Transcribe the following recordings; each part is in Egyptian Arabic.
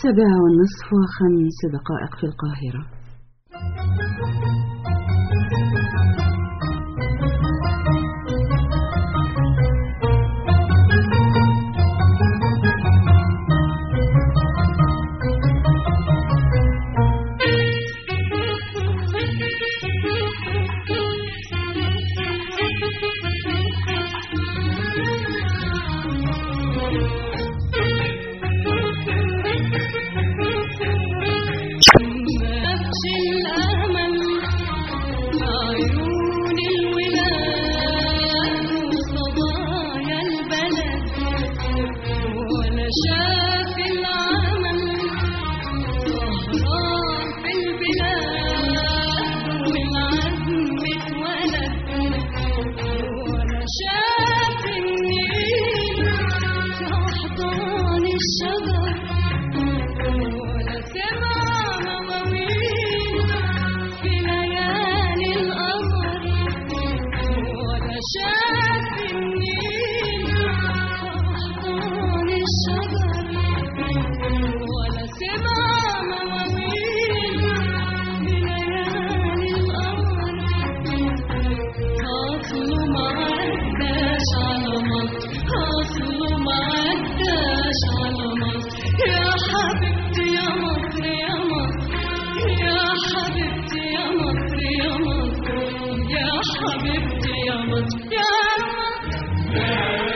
السابعة والنصف وخمس دقائق في القاهرة نفس الأمل عيون الولاد وصبايا البلد ولا شاف العمل سهران في البلاد والعزم اتولد ولا شاف النيل في أحضان الشجر ولا سمع مواويل في ليالي القمر ولا شاف النيل أحضان الشجر ولا سمع مواويل في ليالي القمر أصله ما عداش على مصر أصله ما عداش على مصر يا حبيبتي يا مصر يا مصر يا حبيبتي يا مصر يا مصر يا حبيبتي يا مصر يا مصر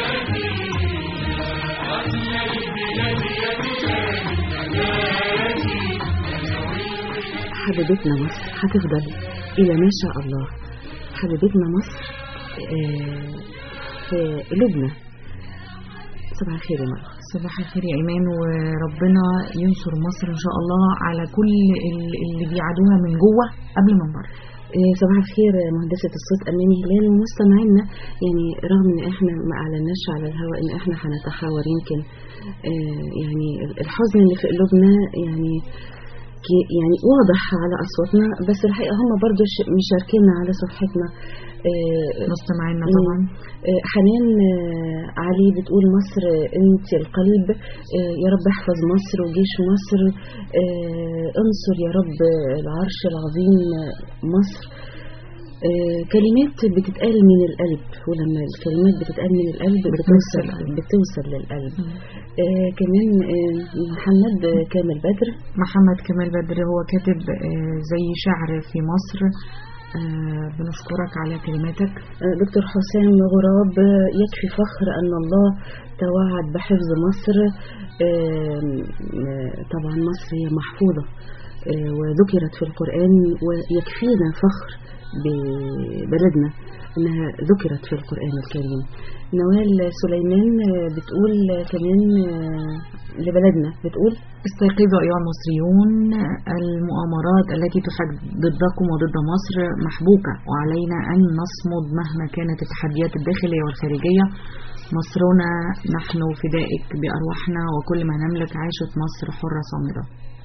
حبيبتنا مصر هتفضل إلى ما شاء الله حبيبتنا مصر آه، في قلوبنا صباح الخير يا مرة صباح الخير يا إيمان وربنا ينصر مصر إن شاء الله على كل ال- اللي بيعادوها من جوه قبل من بره آه، صباح الخير آه، مهندسة الصوت أماني هلال ومستمعينا يعني رغم إن إحنا ما أعلناش على الهواء إن إحنا هنتحاور يمكن آه، يعني الحزن اللي في قلوبنا يعني كي- يعني واضح على أصواتنا بس الحقيقة هم برضو ش- مشاركينا على صفحتنا آه، مستمعينا مم. طبعا آه، حنان آه، علي بتقول مصر انت القلب آه، يا رب احفظ مصر وجيش مصر آه، انصر يا رب العرش العظيم آه، مصر آه، كلمات بتتقال من القلب ولما الكلمات بتتقال من القلب بتوصل القلب. بتوصل للقلب آه، كمان آه، محمد آه، كامل بدر محمد كمال بدر هو كاتب آه، زي شعر في مصر آه، بنشكرك على كلماتك دكتور حسام غراب يكفي فخر أن الله توعد بحفظ مصر آم، آه، طبعا مصر هي محفوظة آه، وذكرت في القرآن ويكفينا فخر ببلدنا أنها ذكرت في القرآن الكريم نوال سليمان آه، بتقول كمان آه، لبلدنا بتقول استيقظوا أيها المصريون المؤامرات التي تحاج ضدكم وضد مصر محبوكة وعلينا أن نصمد مهما كانت التحديات الداخلية والخارجية مصرنا نحن فدائك بأرواحنا وكل ما نملك عاشت مصر حرة صامدة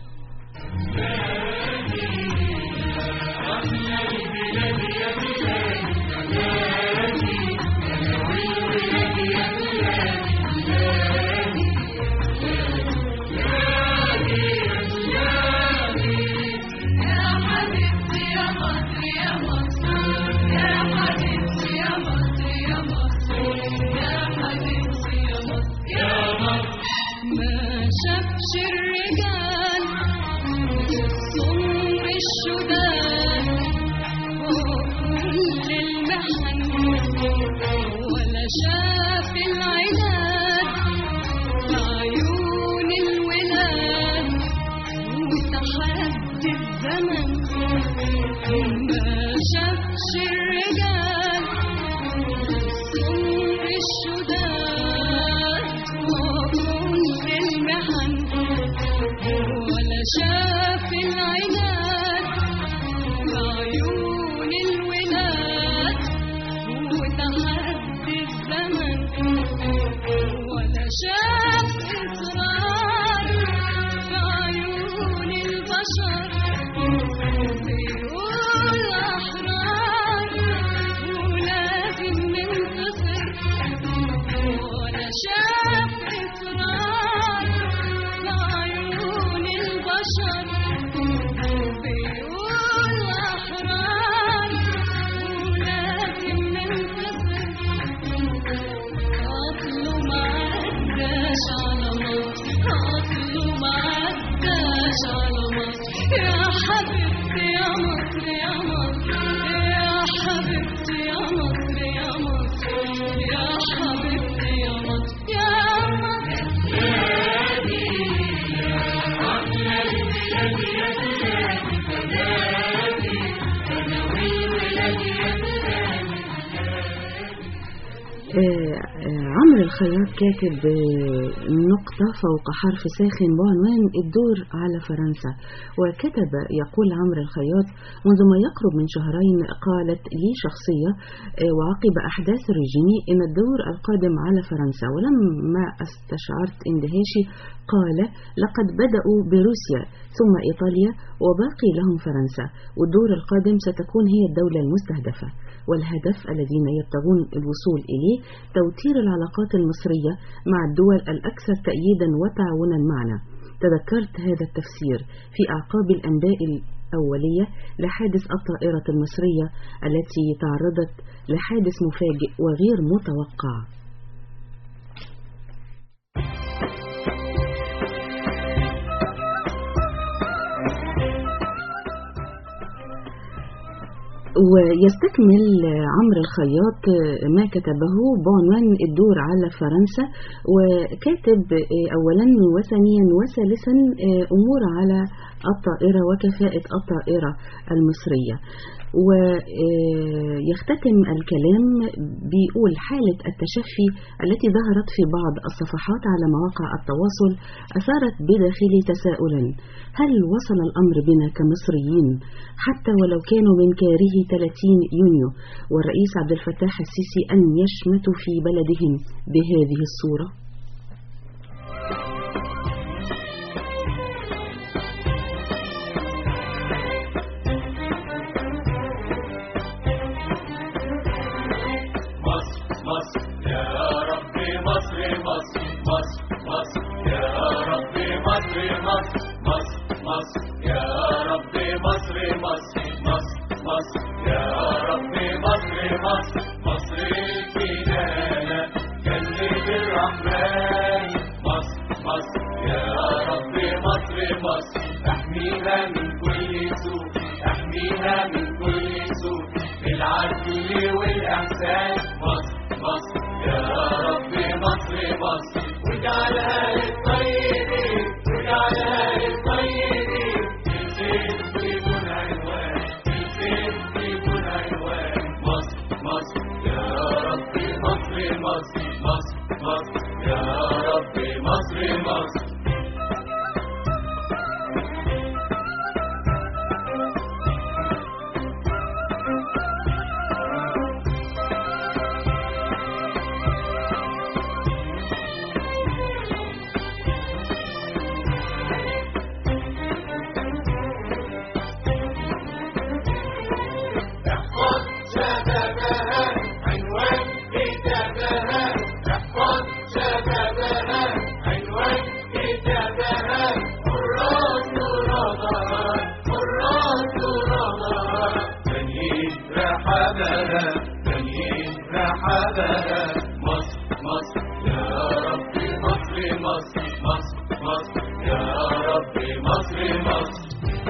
ما شافش الرجال صم الشداد وكل المحن ولا شاف العناد بعيون الولاد وتحدي الزمن ما شافش الرجال صم الشداد وكل المحن ولا شاف العناد بعيون الولاد وتحدي الزمن ولا شاف إصرار بعيون البشر بيقول أحرار ولازم ننتصر ولا شاف إصرار بعيون آه، آه، عمرو الخياط كاتب آه، نقطة فوق حرف ساخن بعنوان الدور على فرنسا وكتب يقول عمرو الخياط منذ ما يقرب من شهرين قالت لي شخصية آه، وعقب أحداث الرجيم إن الدور القادم على فرنسا ولما استشعرت اندهاشي قال لقد بدأوا بروسيا ثم إيطاليا وباقي لهم فرنسا والدور القادم ستكون هي الدولة المستهدفة والهدف الذين يبتغون الوصول إليه توتير العلاقات المصرية مع الدول الأكثر تأييدا وتعاونا معنا تذكرت هذا التفسير في أعقاب الأنباء الأولية لحادث الطائرة المصرية التي تعرضت لحادث مفاجئ وغير متوقع ويستكمل عمرو الخياط ما كتبه بعنوان الدور على فرنسا وكاتب أولا وثانيا وثالثا أمور على الطائرة وكفاءة الطائرة المصرية ويختتم الكلام بيقول حالة التشفي التي ظهرت في بعض الصفحات على مواقع التواصل أثارت بداخلي تساؤلا هل وصل الأمر بنا كمصريين حتى ولو كانوا من كاره 30 يونيو والرئيس عبد الفتاح السيسي أن يشمتوا في بلدهم بهذه الصورة؟ مصر مصر يا ربي مصر مصر مصر مصر يا ربي مصر مصر مصر مصر يا ربي مصر مصر مصر مصر يا ربي مصر مصر مصر الكنانة كلم الرحمن مصر مصر يا ربي مصر مصر احميها من كل سوء احميها من كل سوء بالعدل والإحسان مصر مصر يا ربي مصر مصر واجعلها للطيبين واجعلها للطيبين الخير بدون عنوان الخير بدون عنوان مصر مصر يا ربي مصر مصر مصر مصر يا ربي مصر مصر احفظ شبابها عنوان كتابها احفظ شبابها عنوان كتابها حراس رضاها حراس رضاها تنين رحبها تنين رحبها مصر مصر يا ربي مصر مصر مصر مصر يا ربي مصر مصر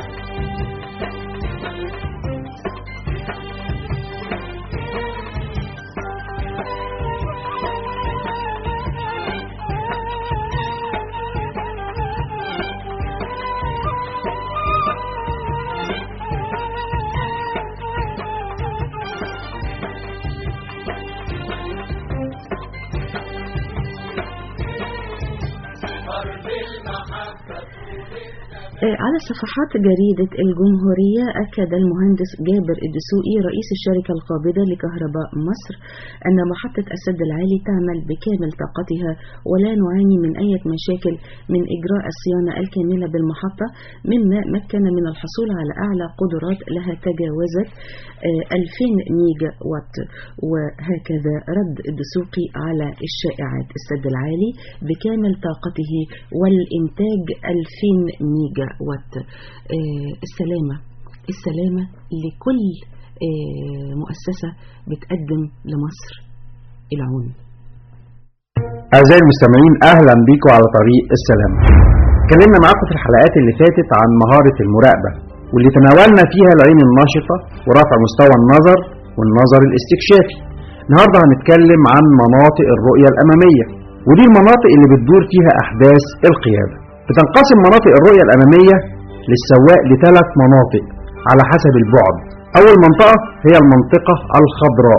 أرض المحبة آه، على صفحات جريدة الجمهورية أكد المهندس جابر الدسوقي رئيس الشركة القابضة لكهرباء مصر أن محطة السد العالي تعمل بكامل طاقتها ولا نعاني من أي مشاكل من إجراء الصيانة الكاملة بالمحطة مما مكن من الحصول على أعلى قدرات لها تجاوزت آه، 2000 ميجا وات وهكذا رد الدسوقي على الشائعات السد العالي بكامل طاقته والإنتاج 2000 ميجا وات آه، السلامة السلامة لكل آه، مؤسسة بتقدم لمصر العون أعزائي المستمعين أهلا بيكم على طريق السلام اتكلمنا معاكم في الحلقات اللي فاتت عن مهارة المراقبة واللي تناولنا فيها العين النشطة ورفع مستوى النظر والنظر الاستكشافي النهاردة هنتكلم عن مناطق الرؤية الأمامية ودي المناطق اللي بتدور فيها أحداث القيادة بتنقسم مناطق الرؤية الأمامية للسواق لثلاث مناطق على حسب البعد أول منطقة هي المنطقة الخضراء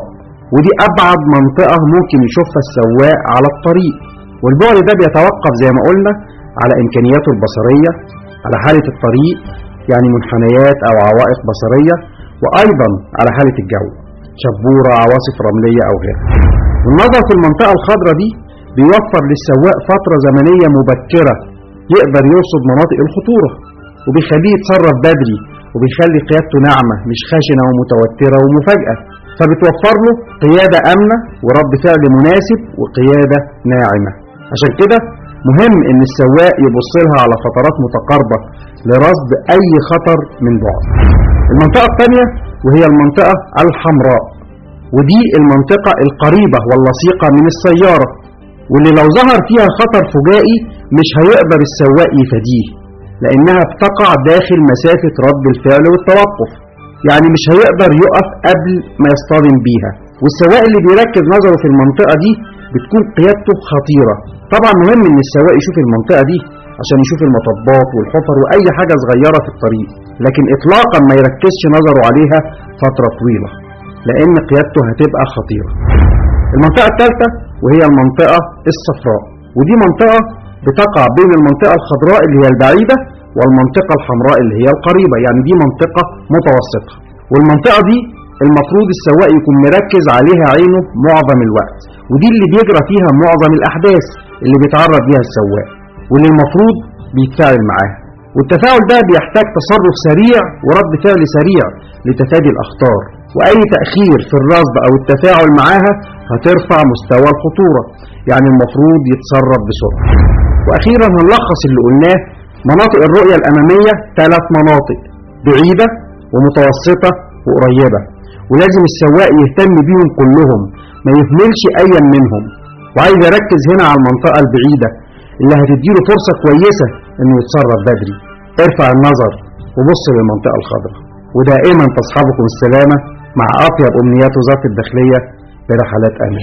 ودي أبعد منطقة ممكن يشوفها السواق على الطريق والبعد ده بيتوقف زي ما قلنا على إمكانياته البصرية على حالة الطريق يعني منحنيات أو عوائق بصرية وأيضا على حالة الجو شبورة عواصف رملية أو غيرها والنظر في المنطقة الخضراء دي بيوفر للسواق فترة زمنية مبكرة يقدر يرصد مناطق الخطورة وبيخليه يتصرف بدري وبيخلي قيادته ناعمة مش خشنة ومتوترة ومفاجأة فبتوفر له قيادة آمنة ورد فعل مناسب وقيادة ناعمة عشان كده مهم ان السواق يبص لها على فترات متقاربة لرصد اي خطر من بعد المنطقة الثانية وهي المنطقة الحمراء ودي المنطقة القريبة واللصيقة من السيارة واللي لو ظهر فيها خطر فجائي مش هيقدر السواق يفاديه لأنها بتقع داخل مسافة رد الفعل والتوقف يعني مش هيقدر يقف قبل ما يصطدم بيها والسواق اللي بيركز نظره في المنطقة دي بتكون قيادته خطيرة طبعا مهم ان السواق يشوف المنطقة دي عشان يشوف المطبات والحفر واي حاجة صغيرة في الطريق لكن اطلاقا ما يركزش نظره عليها فترة طويلة لان قيادته هتبقى خطيرة المنطقة الثالثة وهي المنطقة الصفراء ودي منطقة بتقع بين المنطقة الخضراء اللي هي البعيدة والمنطقة الحمراء اللي هي القريبة يعني دي منطقة متوسطة والمنطقة دي المفروض السواق يكون مركز عليها عينه معظم الوقت ودي اللي بيجرى فيها معظم الأحداث اللي بيتعرض ليها السواق واللي المفروض بيتفاعل معاها والتفاعل ده بيحتاج تصرف سريع ورد فعل سريع لتفادي الأخطار وأي تأخير في الرصد أو التفاعل معاها هترفع مستوى الخطورة يعني المفروض يتصرف بسرعة وأخيرا هنلخص اللي قلناه مناطق الرؤية الأمامية ثلاث مناطق بعيدة ومتوسطة وقريبة ولازم السواق يهتم بيهم كلهم ما يهملش أيا منهم وعايز أركز هنا على المنطقة البعيدة اللي هتديله فرصة كويسة إنه يتصرف بدري ارفع النظر وبص للمنطقة الخضراء ودائما تصحبكم السلامة مع أطيب أمنيات وزارة الداخلية برحلات أمل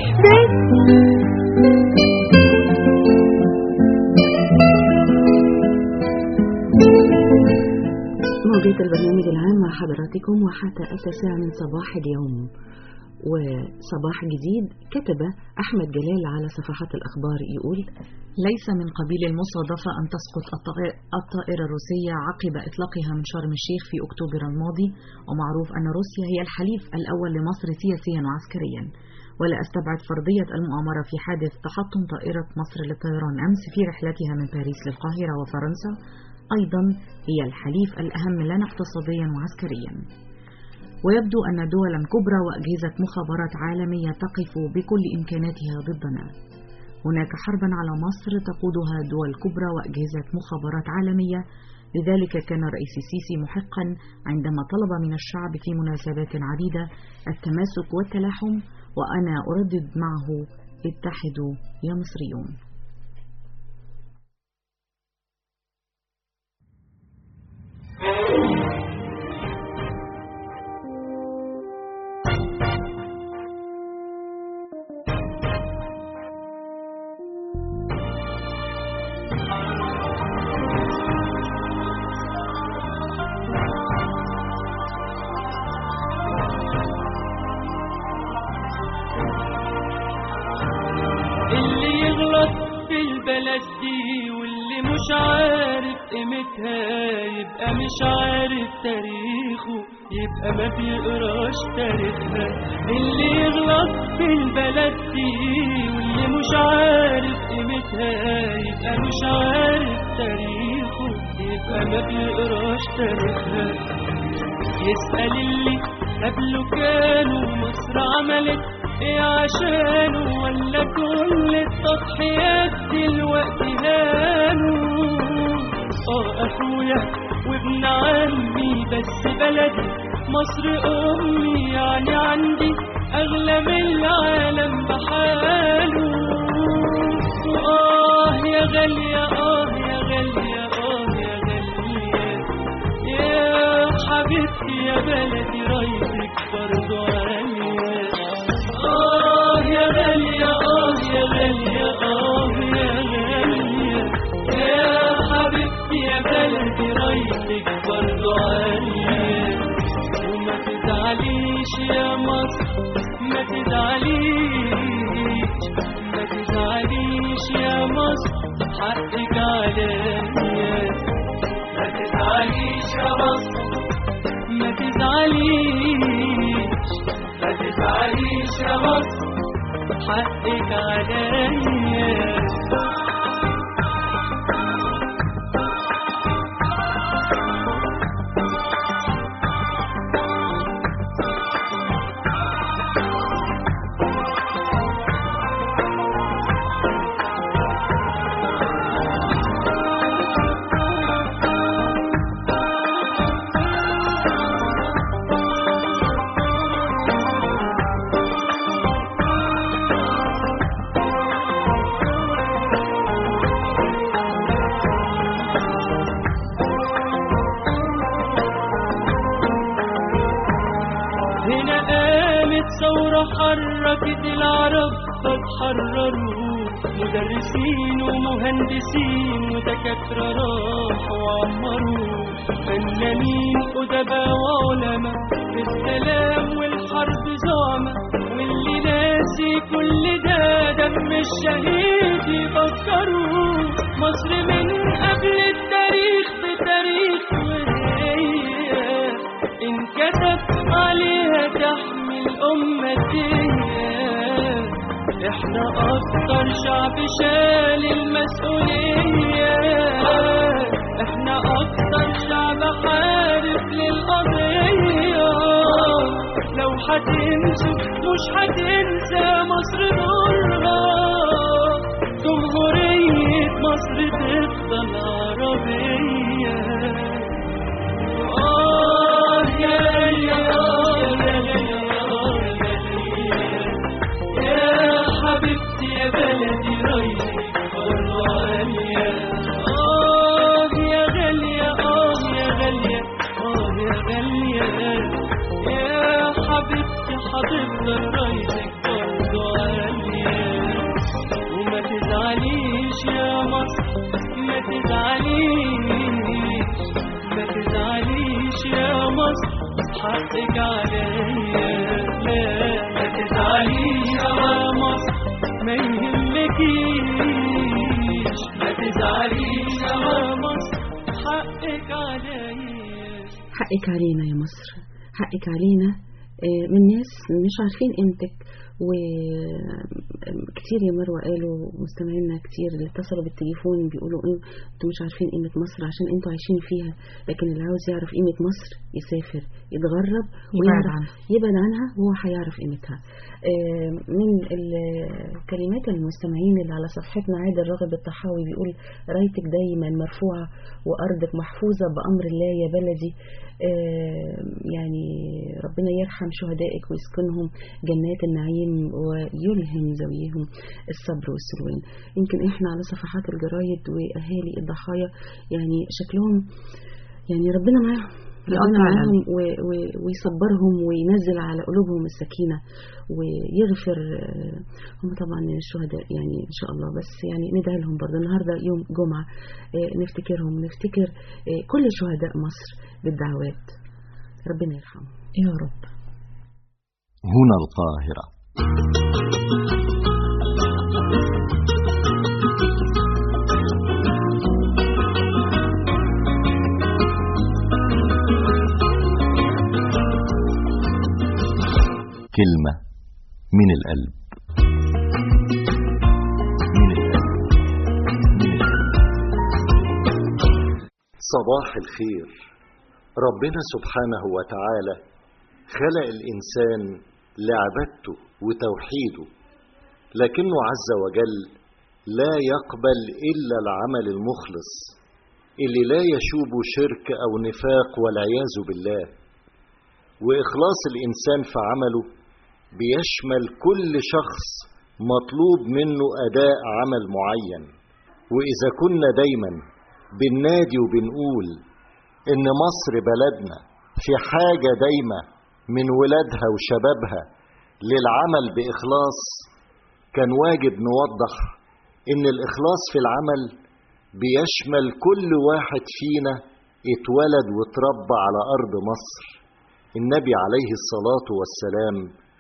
موجة البرنامج العام مع حضراتكم وحتى التاسعة من صباح اليوم وصباح جديد كتب أحمد جلال على صفحات الأخبار يقول ليس من قبيل المصادفة أن تسقط الطائر- الطائرة الروسية عقب إطلاقها من شرم الشيخ في أكتوبر الماضي ومعروف أن روسيا هي الحليف الأول لمصر سياسيا وعسكريا ولا أستبعد فرضية المؤامرة في حادث تحطم طائرة مصر للطيران أمس في رحلتها من باريس للقاهرة وفرنسا أيضا هي الحليف الأهم لنا اقتصاديا وعسكريا ويبدو أن دولا كبرى وأجهزة مخابرات عالمية تقف بكل إمكاناتها ضدنا هناك حربا على مصر تقودها دول كبرى وأجهزة مخابرات عالمية لذلك كان الرئيس السيسي محقا عندما طلب من الشعب في مناسبات عديدة التماسك والتلاحم وأنا أردد معه اتحدوا يا مصريون اللي يغلط في البلد دي واللي مش عارف قيمتها يبقى مش عارف تاريخه يبقى ما بيقراش تاريخها اللي يغلط في البلد دي واللي مش عارف قيمتها يبقى مش عارف تاريخه يبقى ما بيقراش تاريخها يسأل اللي قبله كانوا مصر عملت ايه عشانه ولا كل التضحيات دلوقتي هانوا اه اخويا وابن عمي بس بلدي مصر امي يعني عندي اغلى من العالم بحاله اه يا غالية اه يا غالية اه يا غالية يا حبيبتي يا بلدي رايتك برضو عالية آه يا غالية آه يا غالية آه يا غالية يا حبيبتي يا بلدي رايتك برضو عالية وما تزعليش يا مصر ما تزعليش ما تزعليش يا مصر حقك عليا ما تزعليش يا مصر ما تزعليش ما تزعليش يا مصر حقك عليا هنا قامت ثورة حركت العرب فتحرروا مدرسين ومهندسين ودكاترة راحوا وعمروا فنانين أدباء وعلماء في السلام والحرب زعمة واللي ناسي كل ده دم الشهيد يفكروا مصر من قبل التاريخ بتاريخ وهي انكتب عليها تحمي الأمتية احنا أكتر شعب شال المسؤولية احنا أكتر شعب حارب للقضية لو هتنسوا مش هتنسى مصر دورها جمهورية مصر تفضل عربية آه يا يا يا يا حبيبتي يا بلدي رايحك برضو غالية آه يا غالية آه يا غالية آه يا غالية يا حبيبتي هتفضل رايحك برضو غالية وما تزعليش يا مصر ما تزعليش ما تزعليش يا مصر حقك عليا لا ما تزعليش يا مصر ما يهمكيش ما تزعليش يا مصر حقك عليا حقك علينا يا مصر حقك علينا آه، من ناس مش عارفين قيمتك وكتير يا مروة قالوا مستمعينا كتير اللي اتصلوا بالتليفون بيقولوا إن انتوا مش عارفين قيمة مصر عشان انتوا عايشين فيها لكن اللي عاوز يعرف قيمة مصر يسافر يتغرب يبعد ويعرف عنها. يبعد عنها هو هيعرف قيمتها آه، من ال- كلمات المستمعين اللي على صفحتنا عادل راغب الطحاوي بيقول رايتك دايما مرفوعة وأرضك محفوظة بأمر الله يا بلدي آه، يعني ربنا يرحم شهدائك ويسكنهم جنات النعيم ويلهم ذويهم الصبر والسلوان يمكن احنا على صفحات الجرايد وأهالي الضحايا يعني شكلهم يعني ربنا معاهم ربنا يقطع معاهم و- و- ويصبرهم وينزل على قلوبهم السكينة ويغفر آه، هم طبعا الشهداء يعني إن شاء الله بس يعني ندعي لهم برضه النهاردة يوم جمعة آه، نفتكرهم نفتكر آه، كل شهداء مصر بالدعوات ربنا يرحمهم يا رب هنا القاهرة كلمة من القلب من القلب من القلب صباح الخير ربنا سبحانه وتعالى خلق الإنسان لعبادته وتوحيده لكنه عز وجل لا يقبل إلا العمل المخلص اللي لا يشوب شرك أو نفاق والعياذ بالله وإخلاص الإنسان في عمله بيشمل كل شخص مطلوب منه أداء عمل معين وإذا كنا دايما بننادي وبنقول إن مصر بلدنا في حاجة دايمة من ولادها وشبابها للعمل بإخلاص كان واجب نوضح إن الإخلاص في العمل بيشمل كل واحد فينا اتولد واتربى على أرض مصر النبي عليه الصلاة والسلام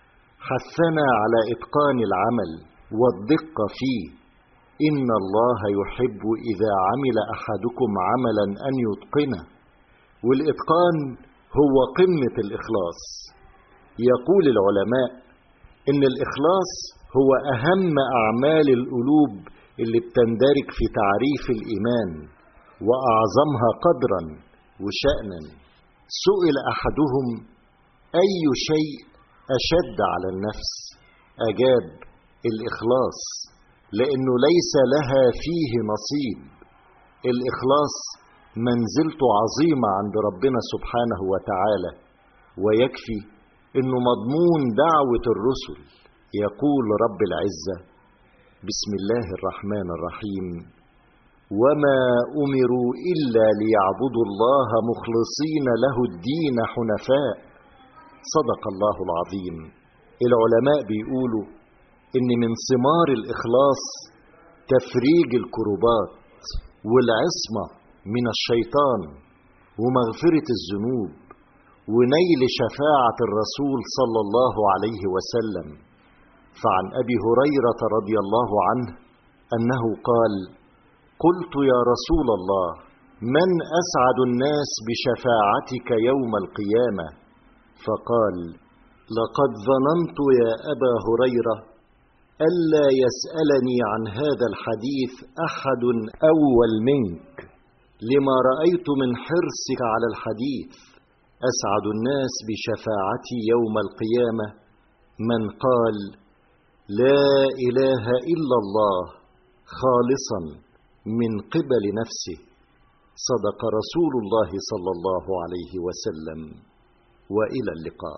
حثنا على إتقان العمل والدقة فيه إن الله يحب إذا عمل أحدكم عملا أن يتقنه والإتقان هو قمة الإخلاص يقول العلماء إن الإخلاص هو أهم أعمال القلوب اللي بتندرج في تعريف الإيمان وأعظمها قدرا وشأنا سئل أحدهم أي شيء أشد على النفس أجاب الإخلاص لأنه ليس لها فيه نصيب الإخلاص منزلته عظيمة عند ربنا سبحانه وتعالى ويكفي انه مضمون دعوة الرسل يقول رب العزة بسم الله الرحمن الرحيم وما أمروا إلا ليعبدوا الله مخلصين له الدين حنفاء صدق الله العظيم العلماء بيقولوا إن من ثمار الإخلاص تفريج الكربات والعصمة من الشيطان ومغفرة الذنوب ونيل شفاعة الرسول صلى الله عليه وسلم فعن أبي هريرة رضي الله عنه أنه قال قلت يا رسول الله من أسعد الناس بشفاعتك يوم القيامة فقال لقد ظننت يا أبا هريرة ألا يسألني عن هذا الحديث أحد أول منك لما رأيت من حرصك على الحديث أسعد الناس بشفاعتي يوم القيامة من قال لا إله إلا الله خالصا من قبل نفسه صدق رسول الله صلى الله عليه وسلم وإلى اللقاء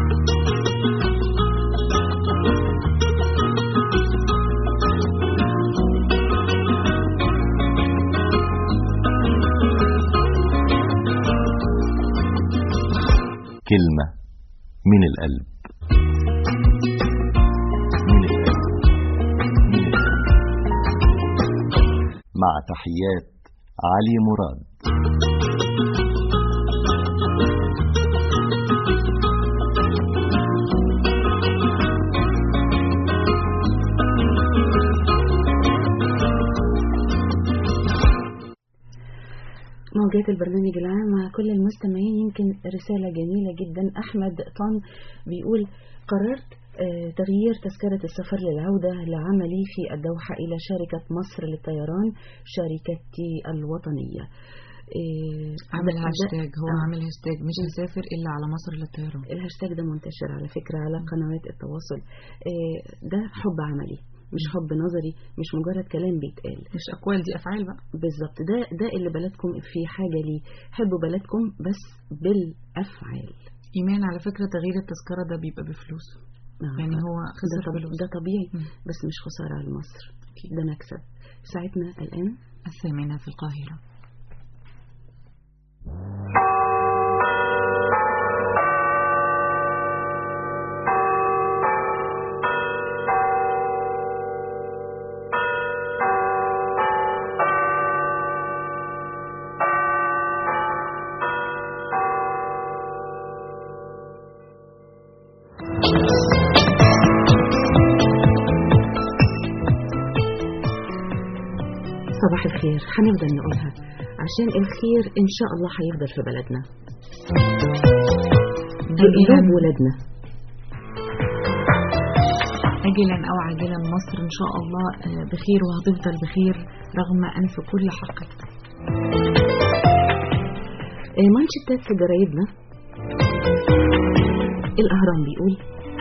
كلمة من القلب من القلب من القلب مع تحيات علي مراد موجات البرنامج العام مع كل المستمعين يمكن رسالة جميلة جدا أحمد طن بيقول قررت آه، تغيير تذكرة السفر للعودة لعملي في الدوحة إلى شركة مصر للطيران شركتي الوطنية آه، عامل ده- هاشتاج هو آه. عامل هاشتاج مش هسافر إلا على مصر للطيران الهاشتاج ده منتشر على فكرة على قنوات التواصل آه، ده حب عملي مش حب نظري مش مجرد كلام بيتقال مش أقوال دي أفعال بقى بالظبط ده ده اللي بلدكم في حاجة ليه حبوا بلدكم بس بالأفعال إيمان على فكرة تغيير التذكرة ده بيبقى بفلوس آه، يعني هو ده, خسر طب فلوس ده طبيعي مم. بس مش خسارة على مصر ده مكسب ساعتنا الآن الثامنة في القاهرة صباح الخير هنفضل نقولها عشان الخير إن شاء الله هيفضل في بلدنا بقلوب ولادنا أجلا أو عاجلا مصر إن شاء الله آه، بخير وهتفضل بخير رغم أنف كل حقد آه، مانشيتات في جرايدنا الأهرام بيقول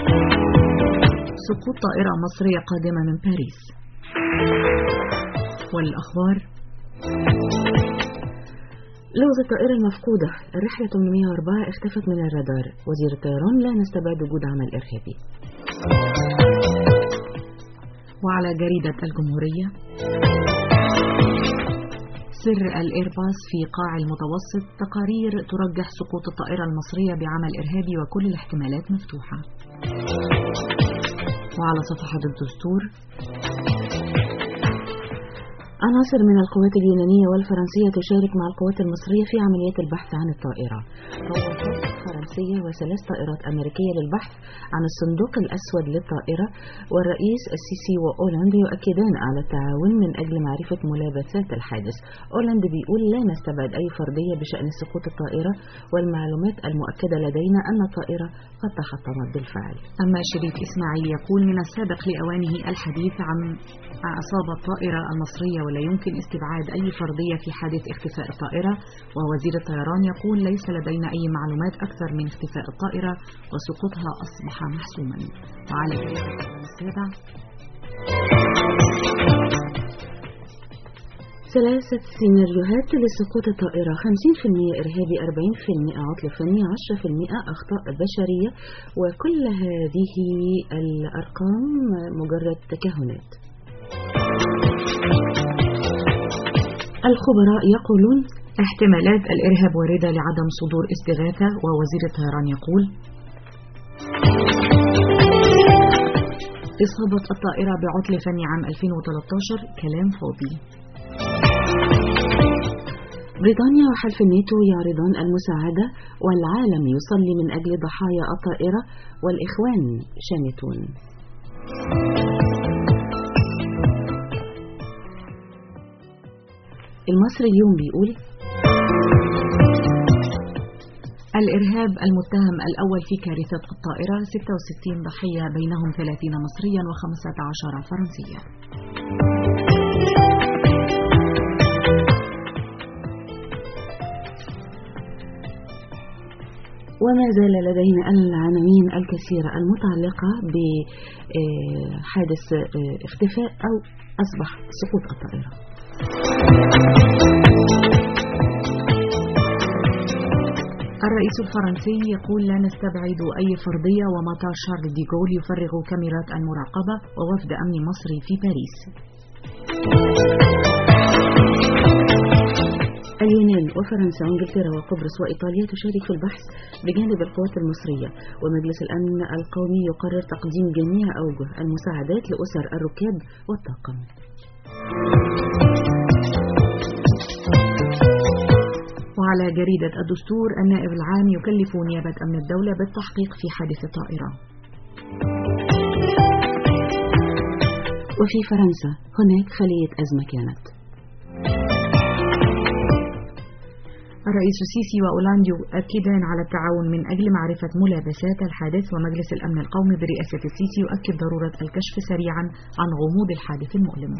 سقوط طائرة مصرية قادمة من باريس والأخبار لغز الطائرة المفقودة الرحلة 804 اختفت من الرادار وزير الطيران لا نستبعد وجود عمل إرهابي وعلى جريدة الجمهورية سر الإيرباص في قاع المتوسط تقارير ترجح سقوط الطائرة المصرية بعمل إرهابي وكل الاحتمالات مفتوحة وعلى صفحة الدستور عناصر من القوات اليونانية والفرنسية تشارك مع القوات المصرية في عمليات البحث عن الطائرة روابط فرنسية وثلاث طائرات أمريكية للبحث عن الصندوق الأسود للطائرة والرئيس السيسي وأولاند يؤكدان على التعاون من أجل معرفة ملابسات الحادث أولاند بيقول لا نستبعد أي فرضية بشأن سقوط الطائرة والمعلومات المؤكدة لدينا أن الطائرة قد تحطمت بالفعل أما شريف إسماعيل يقول من السابق لأوانه الحديث عن إصابة الطائرة المصرية ولا يمكن استبعاد أي فرضية في حادث اختفاء الطائرة ووزير الطيران يقول ليس لدينا أي معلومات أكثر من اختفاء الطائرة وسقوطها أصبح محسوما وعلى السابع ثلاثة سيناريوهات لسقوط الطائرة 50% إرهابي 40% عطل فني 10% أخطاء بشرية وكل هذه الأرقام مجرد تكهنات الخبراء يقولون احتمالات الإرهاب واردة لعدم صدور استغاثة ووزير الطيران يقول إصابة الطائرة بعطل فني عام 2013 كلام فاضي بريطانيا وحلف الناتو يعرضان المساعدة والعالم يصلي من أجل ضحايا الطائرة والإخوان شامتون المصري اليوم بيقول الإرهاب المتهم الأول في كارثة الطائرة 66 ضحية بينهم 30 مصريا و15 فرنسيا وما زال لدينا العناوين الكثيرة المتعلقة بحادث اختفاء أو أصبح سقوط الطائرة الرئيس الفرنسي يقول لا نستبعد أي فرضية ومطار شارل ديغول يفرغ كاميرات المراقبة ووفد أمن مصري في باريس اليونان وفرنسا وانجلترا وقبرص وايطاليا تشارك في البحث بجانب القوات المصريه ومجلس الامن القومي يقرر تقديم جميع اوجه المساعدات لاسر الركاب والطاقم. وعلى جريدة الدستور النائب العام يكلف نيابة أمن الدولة بالتحقيق في حادث الطائرة وفي فرنسا هناك خلية أزمة كانت الرئيس السيسي وأولاند يؤكدان على التعاون من أجل معرفة ملابسات الحادث ومجلس الأمن القومي برئاسة السيسي يؤكد ضرورة الكشف سريعا عن غموض الحادث المؤلم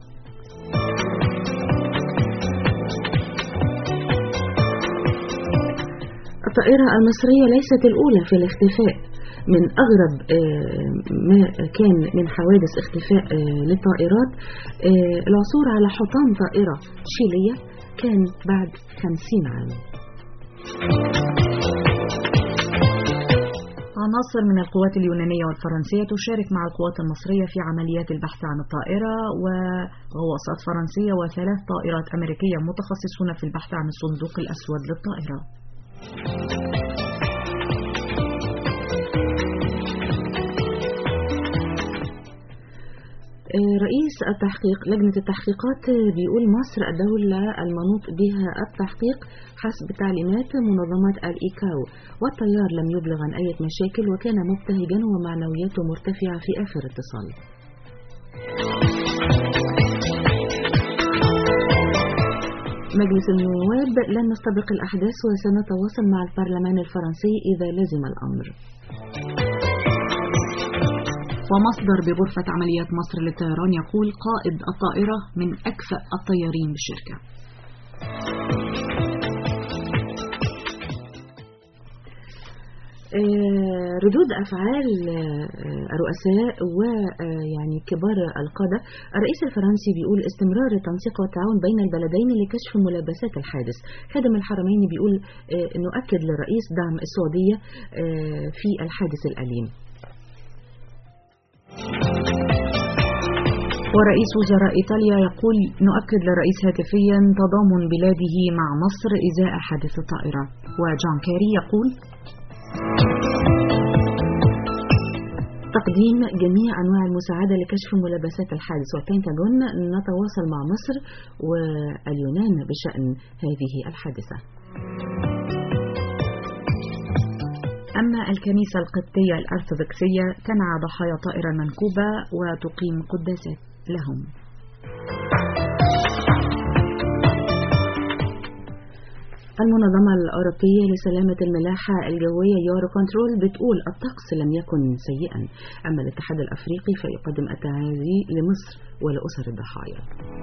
الطائرة المصرية ليست الأولى في الاختفاء من أغرب ما كان من حوادث اختفاء للطائرات العثور على حطام طائرة شيلية كان بعد خمسين عام عناصر من القوات اليونانية والفرنسية تشارك مع القوات المصرية في عمليات البحث عن الطائرة وغواصات فرنسية وثلاث طائرات أمريكية متخصصون في البحث عن الصندوق الأسود للطائرة رئيس التحقيق لجنة التحقيقات بيقول مصر الدولة المنوط بها التحقيق حسب تعليمات منظمة الإيكاو والطيار لم يبلغ عن أي مشاكل وكان مبتهجا ومعنوياته مرتفعة في آخر اتصال مجلس النواب لن نستبق الأحداث وسنتواصل مع البرلمان الفرنسي إذا لزم الأمر ومصدر بغرفة عمليات مصر للطيران يقول قائد الطائرة من أكفأ الطيارين بالشركة ردود أفعال الرؤساء ويعني كبار القادة الرئيس الفرنسي بيقول استمرار التنسيق والتعاون بين البلدين لكشف ملابسات الحادث خادم الحرمين بيقول نؤكد للرئيس دعم السعودية في الحادث الأليم ورئيس وزراء إيطاليا يقول نؤكد للرئيس هاتفيا تضامن بلاده مع مصر إزاء حادث الطائرة وجون كيري يقول تقديم جميع أنواع المساعدة لكشف ملابسات الحادث والبنتاغون نتواصل مع مصر واليونان بشأن هذه الحادثة أما الكنيسة القبطية الأرثوذكسية تنعى ضحايا طائرة المنكوبة وتقيم قداسات لهم المنظمة الأوروبية لسلامة الملاحة الجوية يورو كنترول بتقول الطقس لم يكن سيئا أما الاتحاد الأفريقي فيقدم التعازي لمصر ولأسر الضحايا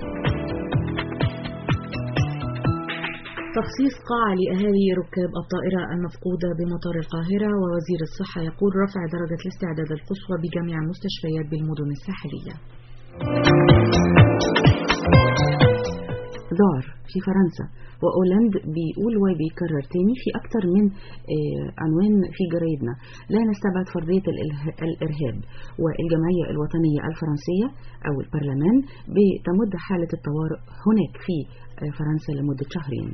تخصيص قاعة لأهالي ركاب الطائرة المفقودة بمطار القاهرة ووزير الصحة يقول رفع درجة الاستعداد القصوى بجميع المستشفيات بالمدن الساحلية دار في فرنسا وأولاند بيقول وبيكرر تاني في أكتر من آه، عنوان في جرايدنا لا نستبعد فرضية الإله- الإرهاب والجمعية الوطنية الفرنسية أو البرلمان بتمد حالة الطوارئ هناك في آه، فرنسا لمدة شهرين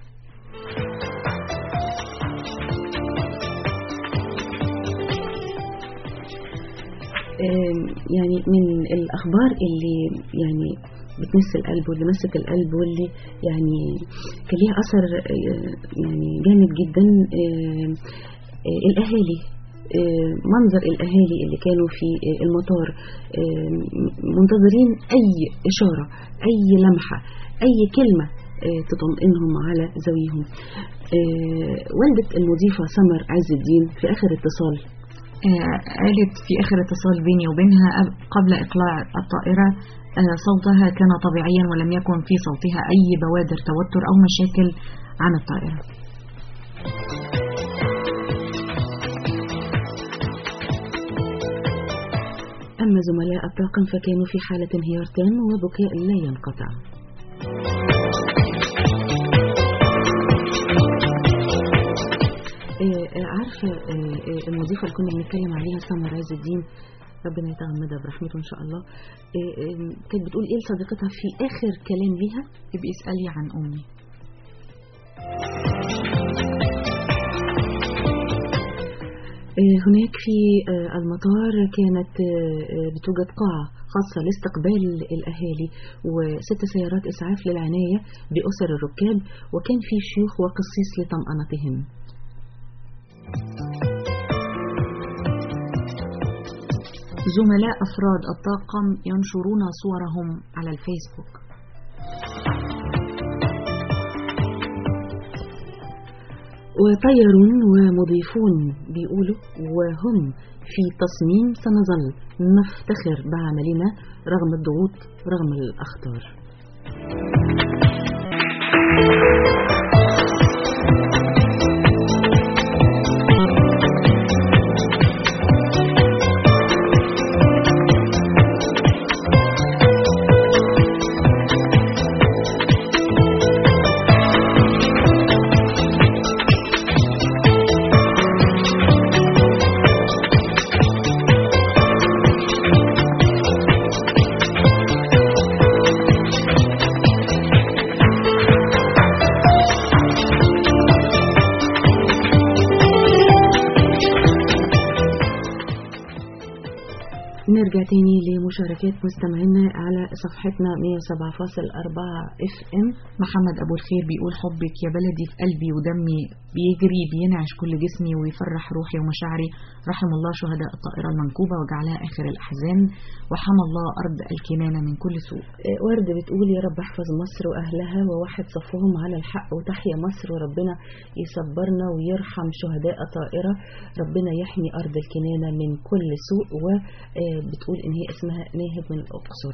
آم، يعني من الأخبار اللي يعني بتمس القلب واللي مست القلب واللي يعني كان ليها أثر آه، يعني جامد جدا آم، آه، الأهالي آه، منظر الأهالي اللي كانوا في آه، المطار آم، منتظرين أي إشارة أي لمحة أي كلمة آه، تطمئنهم على ذويهم آه، والدة المضيفة سمر عز الدين في آخر اتصال آه، قالت في آخر اتصال بيني وبينها أب- قبل إقلاع الطائرة آه، صوتها كان طبيعيا ولم يكن في صوتها أي بوادر توتر أو مشاكل عن الطائرة أما زملاء الطاقم فكانوا في حالة انهيار تام وبكاء لا ينقطع آه، آه، عارفة آه، آه، المضيفة اللي كنا بنتكلم عليها سمر عز الدين ربنا يتغمدها برحمته إن شاء الله آه، آه، كانت بتقول إيه لصديقتها في آخر كلام ليها يبقى اسألي عن أمي آه، هناك في آه، المطار كانت آه، آه، بتوجد قاعة خاصة لاستقبال الأهالي وست سيارات إسعاف للعناية بأسر الركاب وكان في شيوخ وقسيس لطمأنتهم زملاء أفراد الطاقم ينشرون صورهم على الفيسبوك وطيرون ومضيفون بيقولوا وهم في تصميم سنظل نفتخر بعملنا رغم الضغوط رغم الأخطار نرجع تاني لمشاركات مستمعينا على صفحتنا 107.4 اف ام محمد أبو الخير بيقول حبك يا بلدي في قلبي ودمي بيجري بينعش كل جسمي ويفرح روحي ومشاعري رحم الله شهداء الطائرة المنكوبة وجعلها آخر الأحزان وحمى الله أرض الكنانة من كل سوء آه، ورد بتقول يا رب احفظ مصر وأهلها ووحد صفهم على الحق وتحيا مصر وربنا يصبرنا ويرحم شهداء طائرة ربنا يحمي أرض الكنانة من كل سوء وبتقول إن هي اسمها ناهد من الأقصر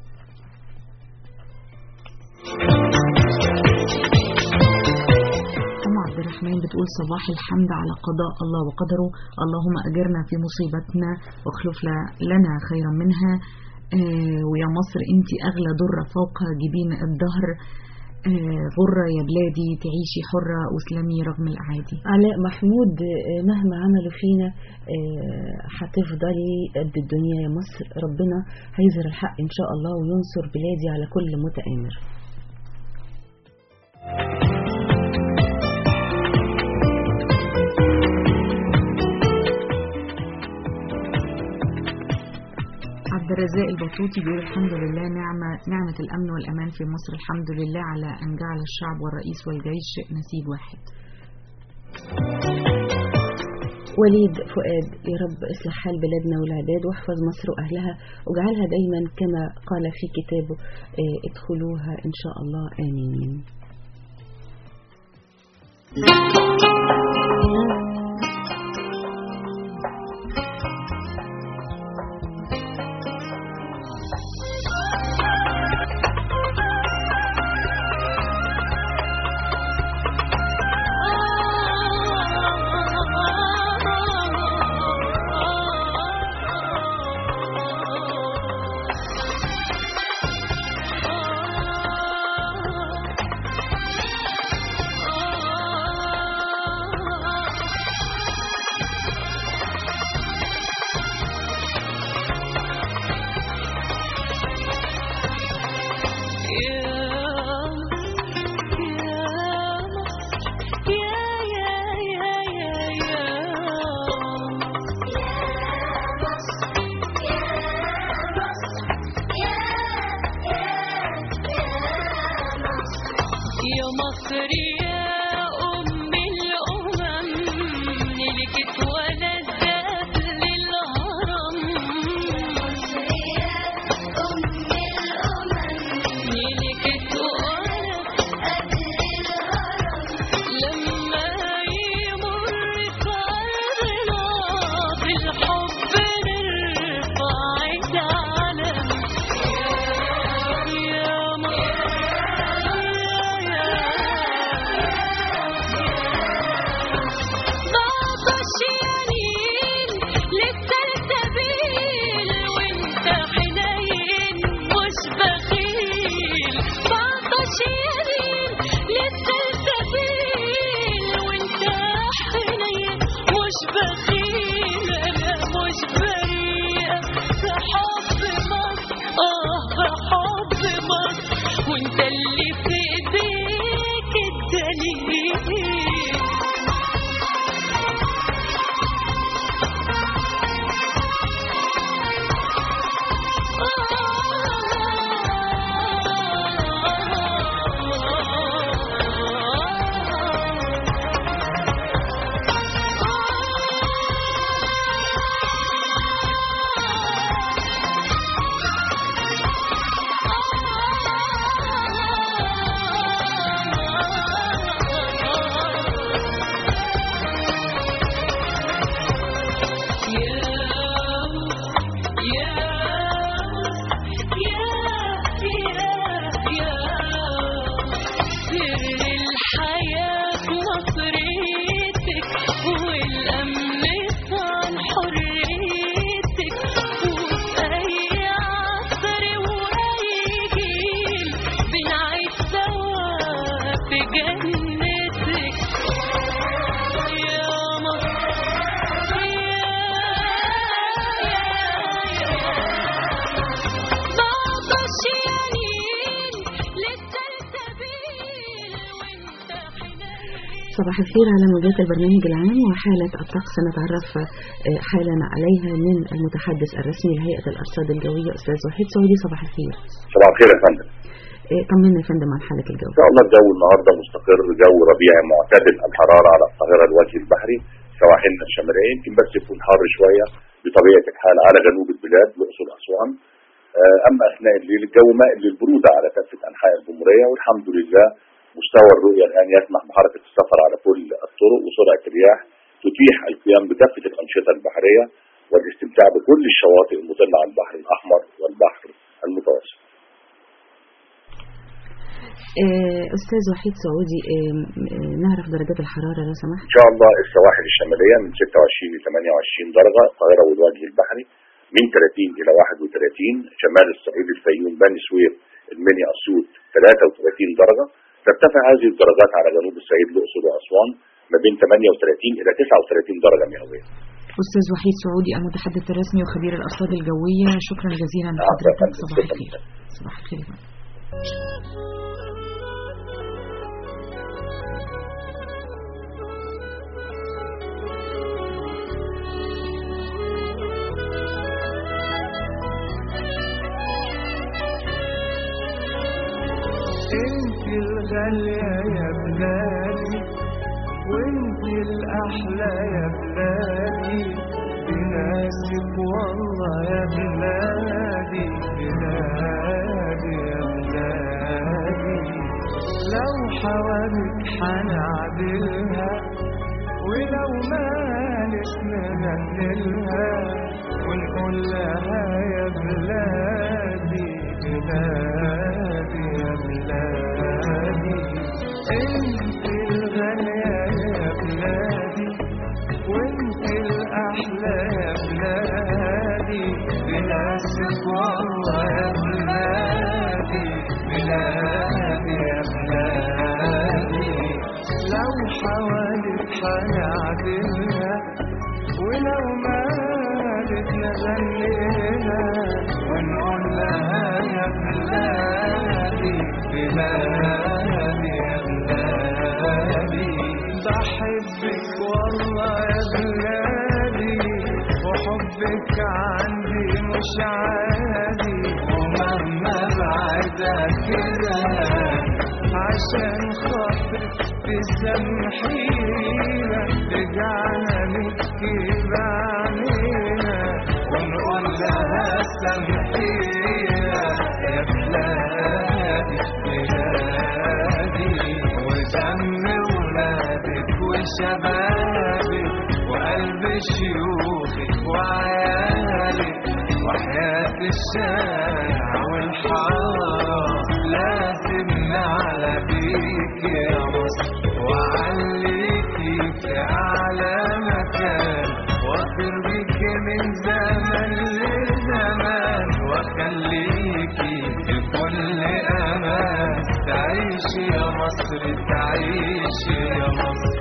أم عبد الرحمن بتقول صباح الحمد على قضاء الله وقدره اللهم أجرنا في مصيبتنا واخلف ل- لنا خيرا منها آه، ويا مصر انت أغلى درة فوق جبين الدهر آه، غرة يا بلادي تعيشي حرة واسلمي رغم الأعادي علاء محمود آه، مهما عملوا فينا آه، هتفضلي قد الدنيا يا مصر ربنا هيظهر الحق إن شاء الله وينصر بلادي على كل متآمر الرزاق البطوطي بيقول الحمد لله نعمة نعمة الأمن والأمان في مصر الحمد لله على أن جعل الشعب والرئيس والجيش نسيج واحد وليد فؤاد يا رب اصلح حال بلادنا والعباد واحفظ مصر واهلها واجعلها دايما كما قال في كتابه آه، ادخلوها ان شاء الله امين يا مصر يا أم الأمم ملكت ولدت للهرم ملكت ولدت لما يمر قلبنا بالحب نرفع العلم يا مصر بعض الشيالين للسلسبيل وانت حنين مش بخيل بعض الشيالين للسلسبيل وانت حنين مش بخيل انا مش بريئة في حب مصر اه في حب مصر وانت اللي في ايديك الدليل جنتك يا مصر بعض الشيالين للسلسبيل وانت حنين صباح الخير على موجات البرنامج العام وحالة الطقس نتعرف آه، حالا عليها من المتحدث الرسمي لهيئة الأرصاد الجوية أستاذ وحيد سعودي صباح الخير صباح الخير يا فندم آه، طمنا يا فندم عن حالة الجو ان شاء الله الجو النهارده مستقر جو ربيعي معتدل الحراره على القاهره الوجه البحري سواحلنا الشماليه يمكن بس يكون حار شويه بطبيعه الحال على جنوب البلاد الاقصر اسوان آه، اما اثناء الليل الجو مائل للبروده على كافه انحاء الجمهوريه والحمد لله مستوى الرؤيه الان يسمح بحركه السفر على كل الطرق وسرعه الرياح تتيح القيام بكافه الانشطه البحريه والاستمتاع بكل الشواطئ المطله على البحر الاحمر والبحر المتوسط آه، أستاذ وحيد سعودي آه، آه، نعرف درجات الحرارة لو سمحت ان شاء الله السواحل الشماليه من 26 ل 28 درجه القاهره والوجه البحري من 30 الى 31 شمال الصعيد الفيوم بني سويف المنيا اسيوط 33 درجه ترتفع هذه الدرجات على جنوب الصعيد الاقصر واسوان ما بين 38 الى 39 درجه مئويه أستاذ وحيد سعودي المتحدث الرسمي وخبير الأرصاد الجوية شكرا جزيلا عفوا، لحضرتك فندم. صباح شكرا. الخير صباح الخير يا فندم. الغالية يا بلادي وانت الأحلى يا بلادي بناسك والله يا بلادي بلادي يا بلادي لو حوالك حنعدلها ولو مالك نغنلها ونقول لها يا بلادي بلادي يا بلادي انت الغالية يا بلادي وانت الأحلى يا بلادي بناسك والله يا بلادي بلادي يا بلادي لو حوالك حنعدلها ولو مالت نغنيها ونقول لها يا بلادي بلادي يا بلادي بحبك والله يا بلادي وحبك عندي مش عادي ومهما بعدك كده عشان خاطرك تسامحينا رجعنا نبكي بعينينا ونقول لها سامحينا يا بلادي بلادي ودم ولادك وشبابك وقلب شيوخك وعيالك وحياة الشارع والحارة لازم نعلى بيك يا مصر وعليكي في أعلى مكان واطير بيك من زمن لزمان واخليكي في كل أمان تعيش يا مصر تعيش يا مصر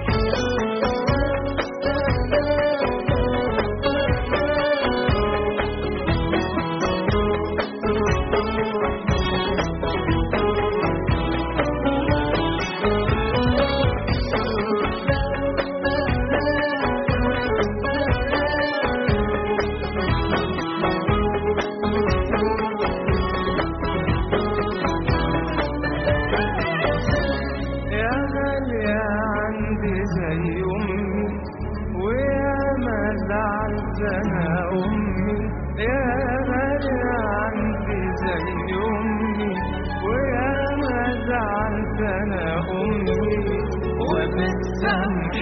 يا غالية عندي زي أمي ويا ما زعلت أنا أمي يا غالية عندي زي أمي ويا ما زعلت أنا أمي وبتسامحي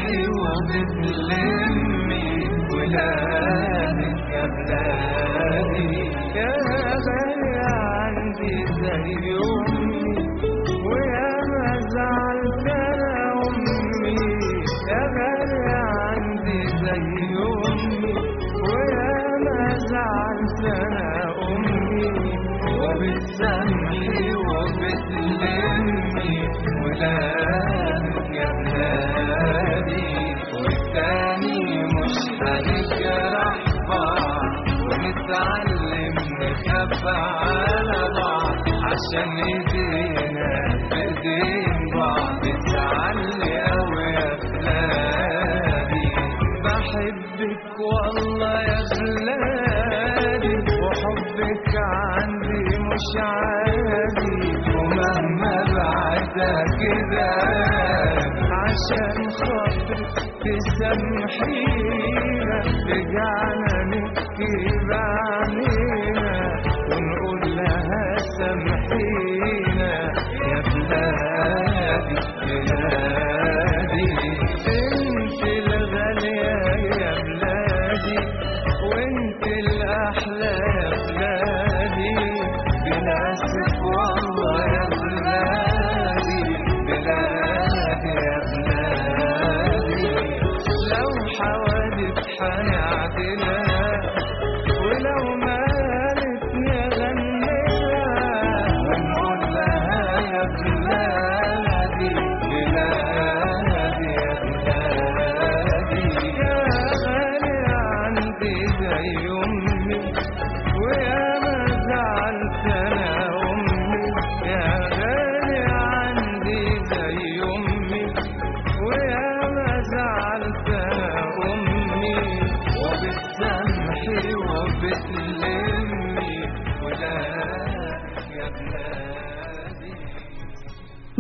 وبتلمي ولادك يا بلادي يا غالية عندي زي أمي ويا ما زعلت انا امي يا غالية عندي زي امي ويا ما زعلت انا امي وبتسامحي وبتلمي ولادك يا بلادي والتاني مش هنجرح بعض ونتعلم نخاف على بعض عشان ايدينا بايدين بعض تعلي قوي يا بلادي بحبك والله يا بلادي وحبك عندي مش عادي ومهما بعدها كده عشان خاطرك تسامحينا رجعنا نبكي بعينينا ونقول لها سامحينا يا بلادي بلادي انت الغالية يا بلادي وانت الاحلى يا بلادي بناسك والله يا بلادي بلادي يا بلادي لو حوادث حنعدلها ولو مالت نغنيها ونقول لها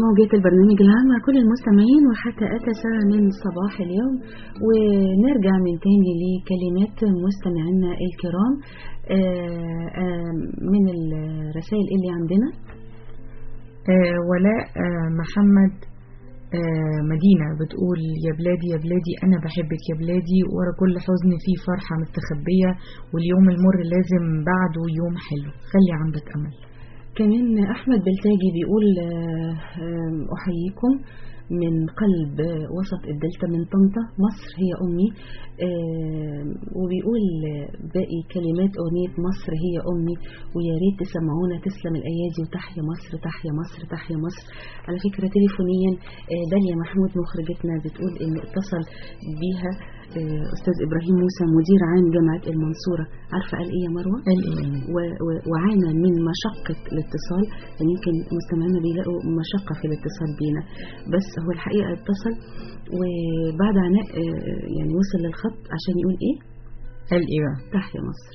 موجات البرنامج العام مع كل المستمعين وحتى أتى ساعة من صباح اليوم ونرجع من تاني لكلمات مستمعينا الكرام آه، آه، من الرسائل اللي عندنا آه، ولاء آه، محمد آه، مدينة بتقول يا بلادي يا بلادي أنا بحبك يا بلادي ورا كل حزن فيه فرحة مستخبية واليوم المر لازم بعده يوم حلو خلي عندك أمل كمان أحمد بلتاجي بيقول آه، آه، أحييكم من قلب وسط الدلتا من طنطا مصر هي أمي آه، وبيقول باقي كلمات أغنية مصر هي أمي ويا ريت تسمعونا تسلم الأيادي وتحيا مصر تحيا مصر تحيا مصر على فكرة تليفونيا آه، داليا محمود مخرجتنا بتقول إن اتصل بيها آه، أستاذ إبراهيم موسى مدير عام جامعة المنصورة عارفة قال إيه يا مروة؟ قال إيه؟ و- و- وعانى من مشقة الاتصال يعني يمكن مستمعينا بيلاقوا مشقة في الاتصال بينا بس هو الحقيقة اتصل وبعد عناء آه، يعني وصل للخط عشان يقول ايه قال إيه بقى؟ تحيا مصر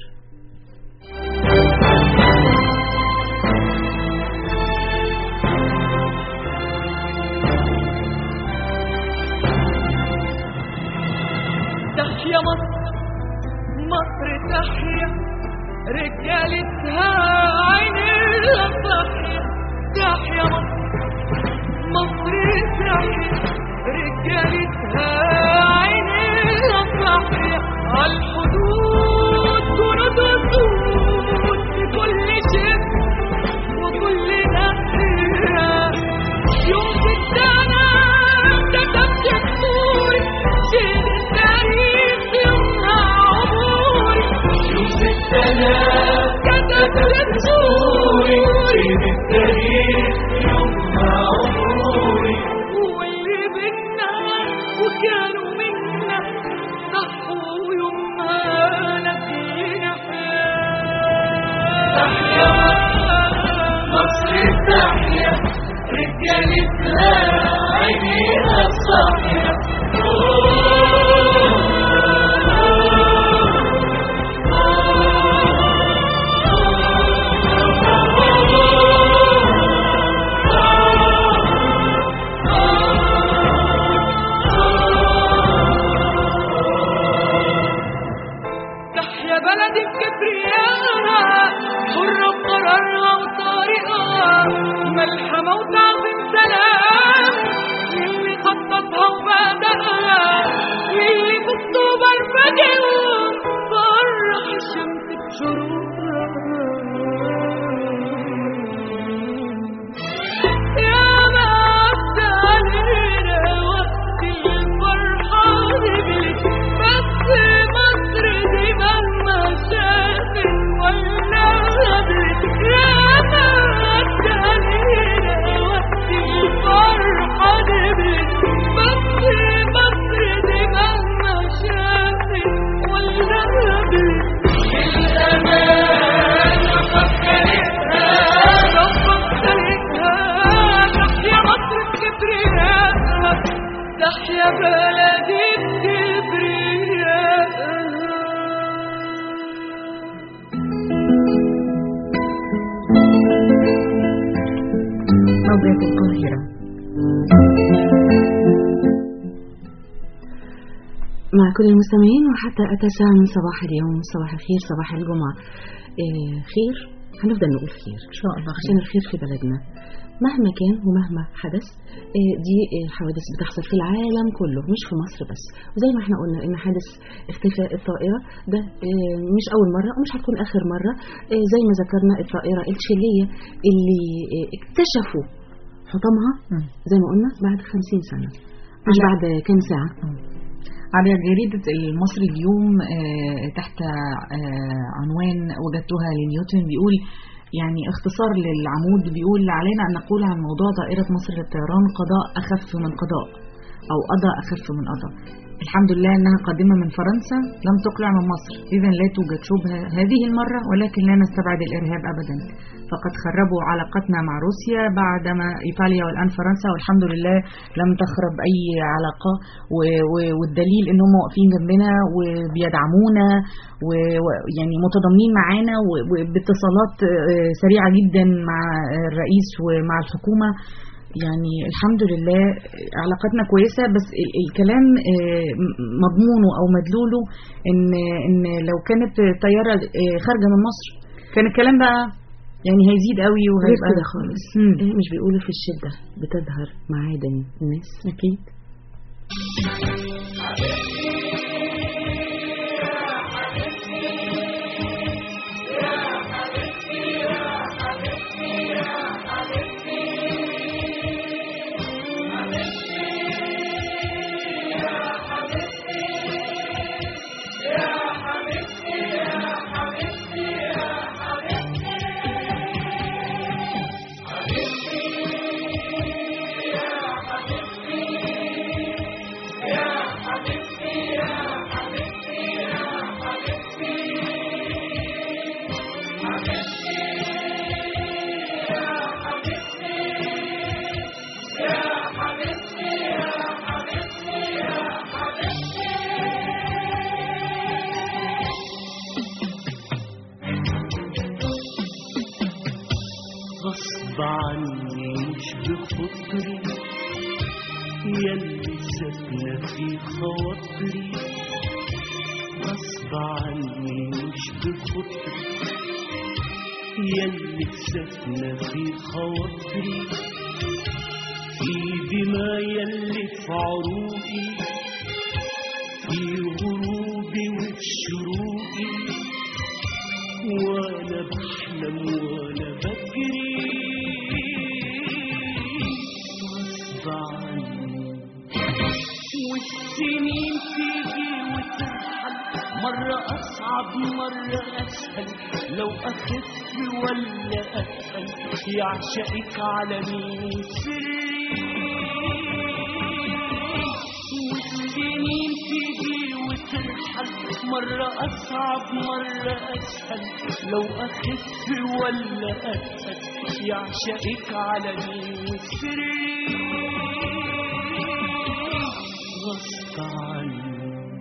تحيا مصر مصر تحيا رجالتها عينيها صاحية تحيا مصر مصر تحيا رجالتها عينيها صاحية عالحدود جنود وسود في كل شيء وكل ناحية يوم في السنة كتبت دموعي شيل التاريخ يومها عمري يوم في السنة كتبت دموعي شيل التاريخ يومها عمري واللي بينا وكانوا منا ضحوا يومها نسينا تحيا مصر تحيا رجالتها عينيها صاحية تحيا بلدي بكبريائها حرة بقرارها وطريقها ملحمة وتعظيم سلام للي خططها وبدأها للي بالطوبة الفجر فرح الشمس بشروقها يا ما عدى علينا وقت الفرحة نبلت بس مصر دي مهما شافت ولا قبلت يا ما عدى علينا وقت الفرحة نبلت بس مصر دي مهما شافت ولا قبلت الأمان فكرتها فكرتها تحيا مصر بكبريائها تحيا بلدي بكبريائها موجات القاهرة مع كل المستمعين وحتى أتى ساعة من صباح اليوم صباح الخير صباح الجمعة إيه خير هنفضل نقول خير إن شاء الله عشان الخير في بلدنا مهما كان ومهما حدث إيه دي إيه حوادث بتحصل في العالم كله مش في مصر بس وزي ما احنا قلنا ان حادث اختفاء الطائرة ده إيه مش أول مرة ومش هتكون آخر مرة إيه زي ما ذكرنا الطائرة التشيلية اللي إيه اكتشفوا حطامها مم. زي ما قلنا بعد خمسين سنة مش بعد كام ساعة على جريدة المصري اليوم آه، تحت آه، عنوان وجدتها لنيوتن بيقول يعني اختصار للعمود بيقول علينا أن نقول عن موضوع طائرة مصر للطيران قضاء أخف من قضاء أو قضاء أخف من قضاء الحمد لله أنها قادمة من فرنسا لم تقلع من مصر إذا لا توجد شبهة هذه المرة ولكن لا نستبعد الإرهاب أبدا فقد خربوا علاقتنا مع روسيا بعدما إيطاليا والآن فرنسا والحمد لله لم تخرب أي علاقة و- و- والدليل أنهم واقفين جنبنا وبيدعمونا ويعني متضامنين معانا و- وباتصالات آه، سريعة جدا مع الرئيس ومع الحكومة يعني الحمد لله علاقتنا كويسة بس ال- الكلام آه، م- مضمونه أو مدلوله إن إن لو كانت طيارة آه، خارجة من مصر كان الكلام بقى يعني هيزيد قوي غير وهيبقى كده خالص مم. إيه مش بيقولوا في الشدة بتظهر معادن الناس أكيد غصب عني مش بخطري يلي ساكنة في خواطري غصب عني مش بخطري يلي ساكنة في خواطري في دماء يلي في عروقي في غروبي وفي شروقي وانا بحلم وانا بجري غصب عني والسنين تيجي وترحل مرة أصعب مرة أسهل لو أخف ولا أتقل يعشقك على مين سري والسنين تيجي وترحل مرة أصعب مرة أسهل لو أخف ولا أتقل يعشقك على مين سري غصب عني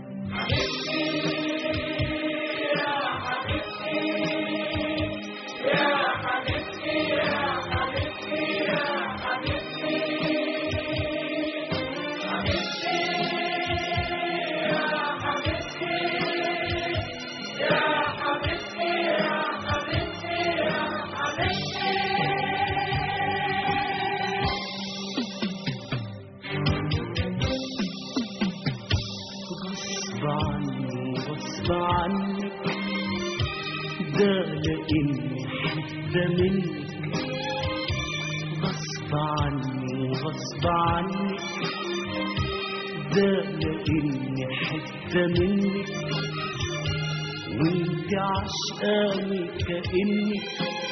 غصب عني غصب عنك ده لاني حتة منك غصب عني غصب عنك ده لاني حتة منك وانت عشقاني كأنك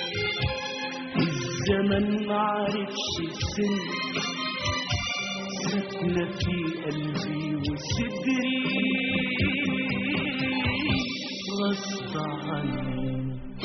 الزمن معرفش سنك ساكنة في قلبي وصدري غصب عني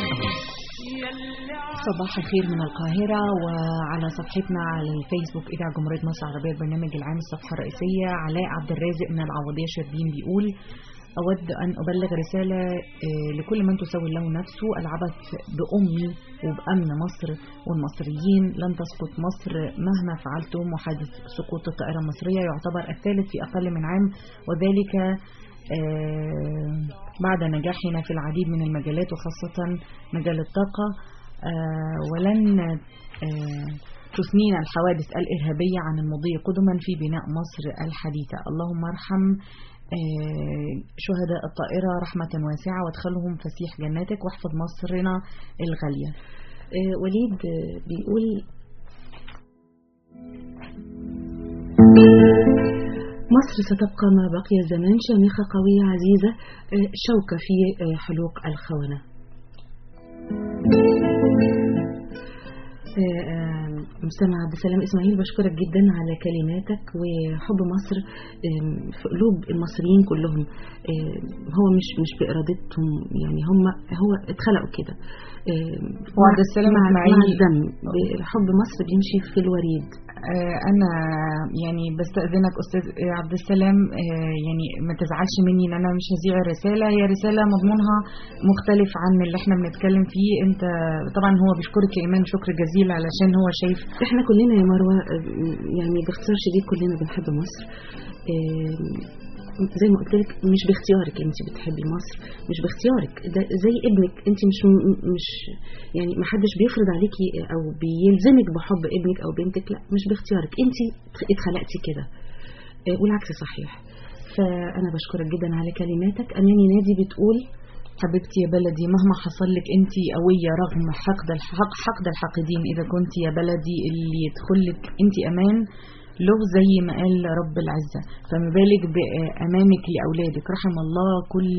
صباح الخير من القاهرة وعلى صفحتنا على الفيسبوك إذاعة جمهورية مصر العربية البرنامج العام الصفحة الرئيسية علاء عبد الرازق من العوضية شربين بيقول أود أن أبلغ رسالة آه، لكل من تسوي له نفسه العبث بأمي وبأمن مصر والمصريين لن تسقط مصر مهما فعلتم وحادث سقوط الطائرة المصرية يعتبر الثالث في أقل من عام وذلك آه، بعد نجاحنا في العديد من المجالات وخاصة مجال الطاقة آه، ولن آه، تثنينا الحوادث الإرهابية عن المضي قدما في بناء مصر الحديثة اللهم ارحم آه، شهداء الطائرة رحمة واسعة وادخلهم فسيح جناتك واحفظ مصرنا الغالية آه، وليد آه، بيقول مصر ستبقى ما بقي الزمان شامخة قوية عزيزة آه، شوكة في آه، حلوق الخونة آه، آه، مستمع عبد السلام اسماعيل بشكرك جدا على كلماتك وحب مصر آه، في قلوب المصريين كلهم آه، هو مش مش بإرادتهم يعني هم هو اتخلقوا كده آه، وعبد مع- السلام مع, إسماعيل. مع الدم حب مصر بيمشي في الوريد آه، انا يعني بستاذنك استاذ عبد السلام آه، يعني ما تزعلش مني ان انا مش هذيع الرساله هي رساله مضمونها مختلف عن اللي احنا بنتكلم فيه انت طبعا هو بيشكرك يا ايمان شكر جزيل علشان هو شايف احنا كلنا يا مروه آه، يعني باختصار شديد كلنا بنحب مصر آم، زي ما قلت لك مش باختيارك انت بتحبي مصر مش باختيارك ده زي ابنك انت مش مش يعني ما حدش بيفرض عليكي او بيلزمك بحب ابنك او بنتك لا مش باختيارك انت اتخلقتي كده آه، والعكس صحيح فانا بشكرك جدا على كلماتك اماني نادي بتقول حبيبتي يا بلدي مهما حصل لك انت قويه رغم حقد الحق حقد الحاقدين اذا كنت يا بلدي اللي يدخل لك انت امان له زي ما قال رب العزة فما بالك بأمامك لأولادك رحم الله كل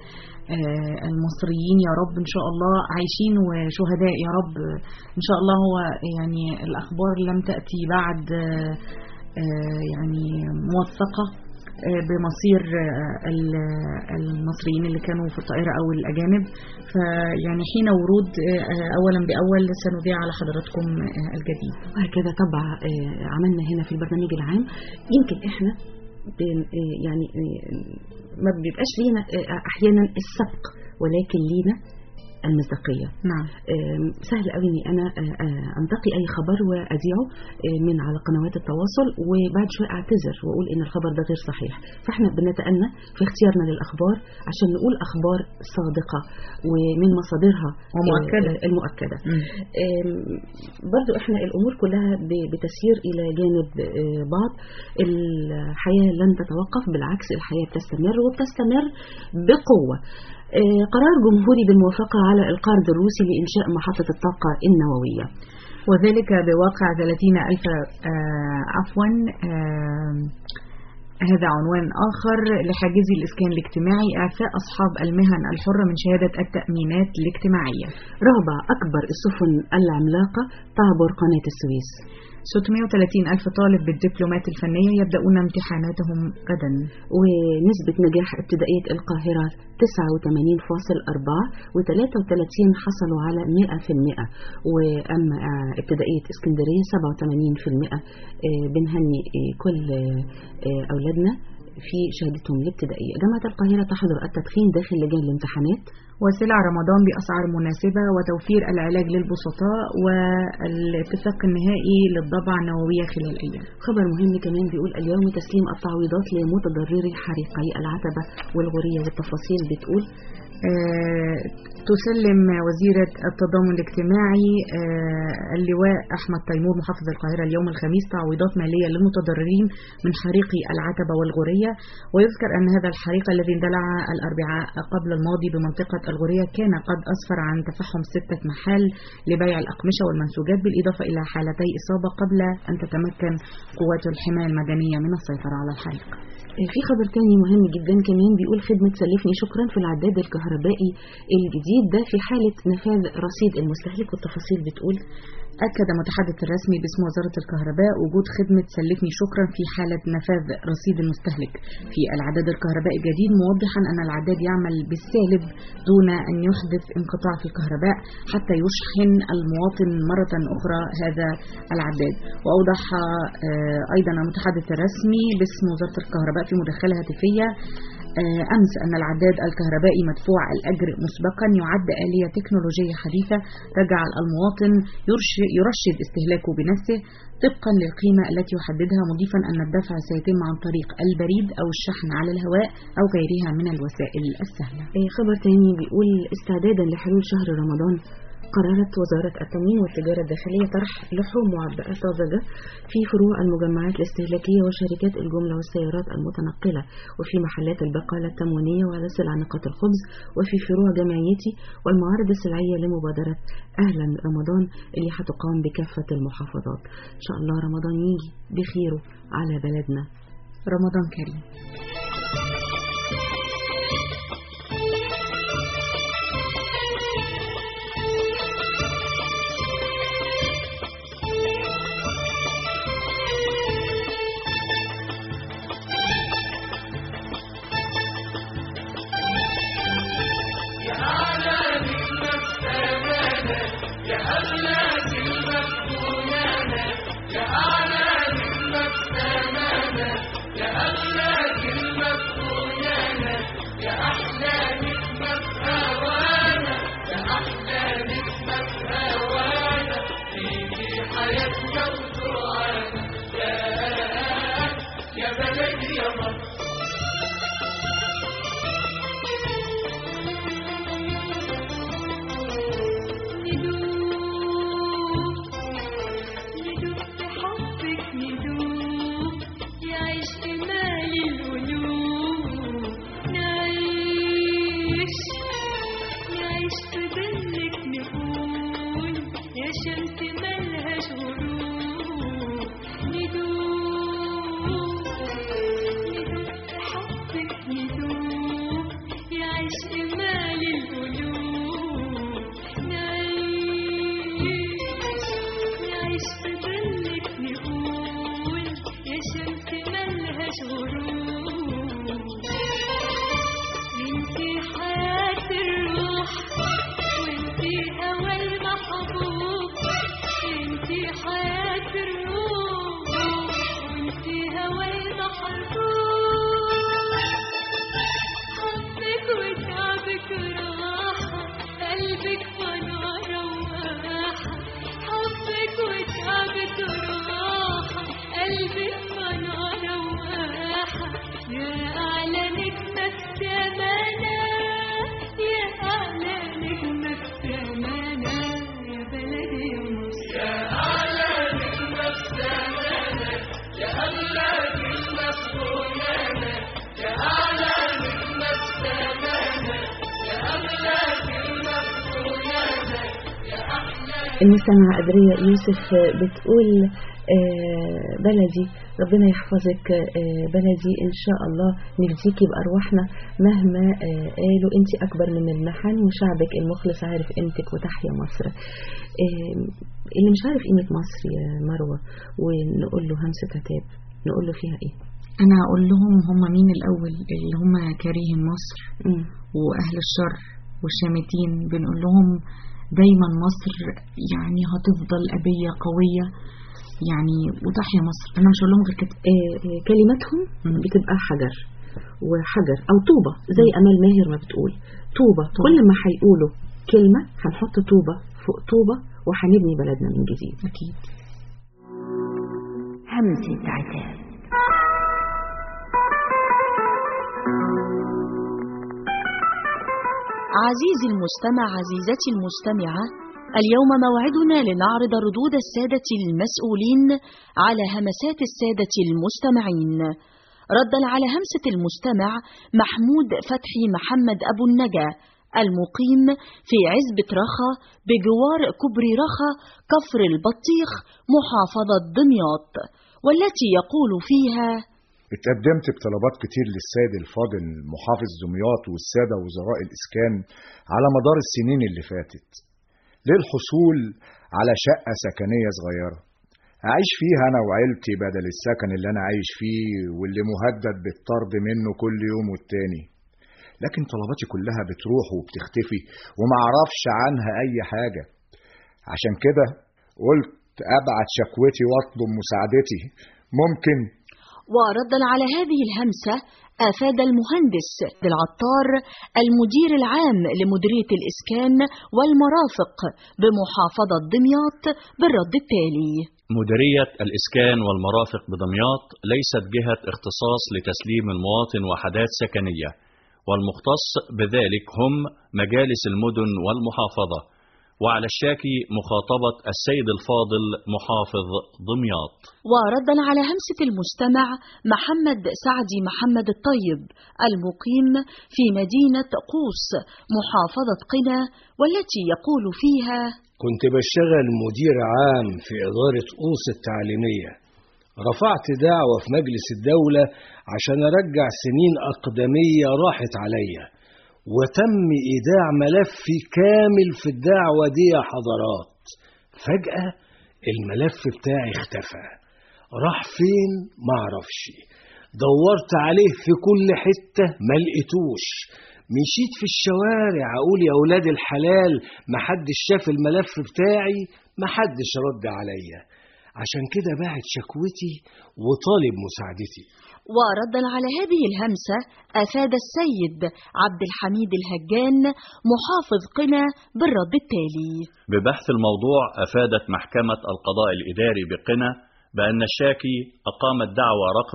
آه، المصريين يا رب إن شاء الله عايشين وشهداء يا رب إن شاء الله هو يعني الأخبار لم تأتي بعد آه، آه، يعني موثقة آه، بمصير آه، ال- المصريين اللي كانوا في الطائرة أو الأجانب فيعني حين ورود آه، آه، أولا بأول سنذيع على حضراتكم آه، الجديد وهكذا طبع آه، عملنا هنا في البرنامج العام يمكن احنا بن- آه، يعني آه، ما بيبقاش لينا آه، احيانا السبق ولكن لينا المصداقيه نعم آم، سهل قوي اني انا آه، آه، انتقي اي خبر واذيعه آه، من على قنوات التواصل وبعد شويه اعتذر واقول ان الخبر ده غير صحيح فاحنا بنتأنى في اختيارنا للاخبار عشان نقول اخبار صادقه ومن مصادرها آه، ومؤكدة. آه، المؤكده مم. آم، برضو احنا الامور كلها ب- بتسير الى جانب آه، بعض الحياه لن تتوقف بالعكس الحياه بتستمر وبتستمر بقوه آه، قرار جمهوري بالموافقه على القرض الروسي لانشاء محطه الطاقه النوويه وذلك بواقع 30 ألف آه، عفوا آه، هذا عنوان آخر لحاجزي الإسكان الاجتماعي إعفاء أصحاب المهن الحرة من شهادة التأمينات الاجتماعية رابع اكبر السفن العملاقه تعبر قناه السويس 630 ألف طالب بالدبلومات الفنية يبدأون امتحاناتهم غدا ونسبة نجاح ابتدائية القاهرة 89.4 و33 حصلوا على 100% وأما آه، ابتدائية اسكندرية 87% آه، بنهني آه، كل آه، آه، أولادنا في شهادتهم الابتدائية جامعة القاهرة تحظر التدخين داخل لجان الامتحانات وسلع رمضان بأسعار مناسبة وتوفير العلاج للبسطاء والاتفاق النهائي للضبع النووية خلال أيام خبر مهم كمان بيقول اليوم تسليم التعويضات لمتضرري حريقي العتبة والغورية والتفاصيل بتقول آه، تسلم وزيرة التضامن الاجتماعي آه، اللواء أحمد تيمور محافظ القاهرة اليوم الخميس تعويضات مالية للمتضررين من حريق العتبة والغورية ويذكر أن هذا الحريق الذي اندلع الأربعاء قبل الماضي بمنطقة الغورية كان قد أسفر عن تفحم ستة محال لبيع الأقمشة والمنسوجات بالإضافة إلى حالتي إصابة قبل أن تتمكن قوات الحماية المدنية من السيطرة على الحريق في خبر تاني مهم جدا كمان بيقول خدمة سلفني شكرا في العداد الكهربائي الجديد ده في حالة نفاذ رصيد المستهلك والتفاصيل بتقول أكد متحدث الرسمي باسم وزارة الكهرباء وجود خدمة سلفني شكرا في حالة نفاذ رصيد المستهلك في العداد الكهربائي الجديد موضحا أن العداد يعمل بالسالب دون أن يحدث انقطاع في الكهرباء حتى يشحن المواطن مرة أخرى هذا العداد وأوضح آه، أيضا المتحدث الرسمي باسم وزارة الكهرباء في مداخلة هاتفية آه، أمس أن العداد الكهربائي مدفوع الأجر مسبقا يعد آلية تكنولوجية حديثة تجعل المواطن يرش- يرشد استهلاكه بنفسه طبقا للقيمة التي يحددها مضيفا أن الدفع سيتم عن طريق البريد أو الشحن على الهواء أو غيرها من الوسائل السهلة آه، خبر تاني بيقول استعدادا لحلول شهر رمضان قررت وزارة التموين والتجارة الداخلية طرح لحوم معبأة طازجة في فروع المجمعات الاستهلاكية وشركات الجملة والسيارات المتنقلة وفي محلات البقالة التموينية وعلى سلع نقاط الخبز وفي فروع جمعيتي والمعارض السلعية لمبادرة أهلا رمضان اللي هتقام بكافة المحافظات إن شاء الله رمضان يجي بخيره على بلدنا رمضان كريم يا أعلى بالنفس أمانة يا أغلى كلمة بنانة يا أعلى المستمعة أدرية يوسف بتقول آه، بلدي ربنا يحفظك آه، بلدي إن شاء الله نفديكي بأرواحنا مهما آه، قالوا أنت أكبر من المحن وشعبك المخلص عارف قيمتك وتحيا مصر آه، اللي مش عارف قيمة مصر يا مروة ونقول له همسة عتاب نقول له فيها إيه انا اقول لهم هم مين الاول اللي هم كارهين مصر مم. واهل الشر والشامتين بنقول لهم دايما مصر يعني هتفضل ابيه قويه يعني وتحيا مصر انا مش هقول لهم غير كده آه، آه، كلماتهم بتبقى حجر وحجر او طوبة زي امال ماهر ما بتقول طوبة كل ما هيقولوا كلمة هنحط طوبة فوق طوبة وهنبني بلدنا من جديد اكيد همسة عتاب عزيزي المستمع عزيزتي المستمعة اليوم موعدنا لنعرض ردود السادة المسؤولين على همسات السادة المستمعين ردا على همسة المستمع محمود فتحي محمد أبو النجا المقيم في عزبة رخا بجوار كبري رخا كفر البطيخ محافظة دمياط والتي يقول فيها اتقدمت بطلبات كتير للسيد الفاضل محافظ دمياط والسادة وزراء الإسكان على مدار السنين اللي فاتت للحصول على شقة سكنية صغيرة أعيش فيها أنا وعيلتي بدل السكن اللي أنا عايش فيه واللي مهدد بالطرد منه كل يوم والتاني لكن طلباتي كلها بتروح وبتختفي ومعرفش عنها أي حاجة عشان كده قلت أبعت شكوتي وأطلب مساعدتي ممكن وردا على هذه الهمسة أفاد المهندس العطار المدير العام لمديرية الإسكان والمرافق بمحافظة دمياط بالرد التالي مديرية الإسكان والمرافق بدمياط ليست جهة اختصاص لتسليم المواطن وحدات سكنية والمختص بذلك هم مجالس المدن والمحافظة وعلى الشاكي مخاطبة السيد الفاضل محافظ دمياط وردا على همسة المستمع محمد سعدي محمد الطيب المقيم في مدينة قوس محافظة قنا والتي يقول فيها كنت بشتغل مدير عام في إدارة قوس التعليمية رفعت دعوة في مجلس الدولة عشان أرجع سنين أقدمية راحت عليا وتم إيداع ملفي كامل في الدعوة دي يا حضرات فجأة الملف بتاعي اختفى راح فين معرفش دورت عليه في كل حتة ما لقيتوش مشيت في الشوارع أقول يا ولاد الحلال محدش شاف الملف بتاعي محدش رد عليا عشان كده باعت شكوتي وطالب مساعدتي وردا على هذه الهمسة أفاد السيد عبد الحميد الهجان محافظ قنا بالرد التالي ببحث الموضوع أفادت محكمة القضاء الإداري بقنا بأن الشاكي أقام الدعوى رقم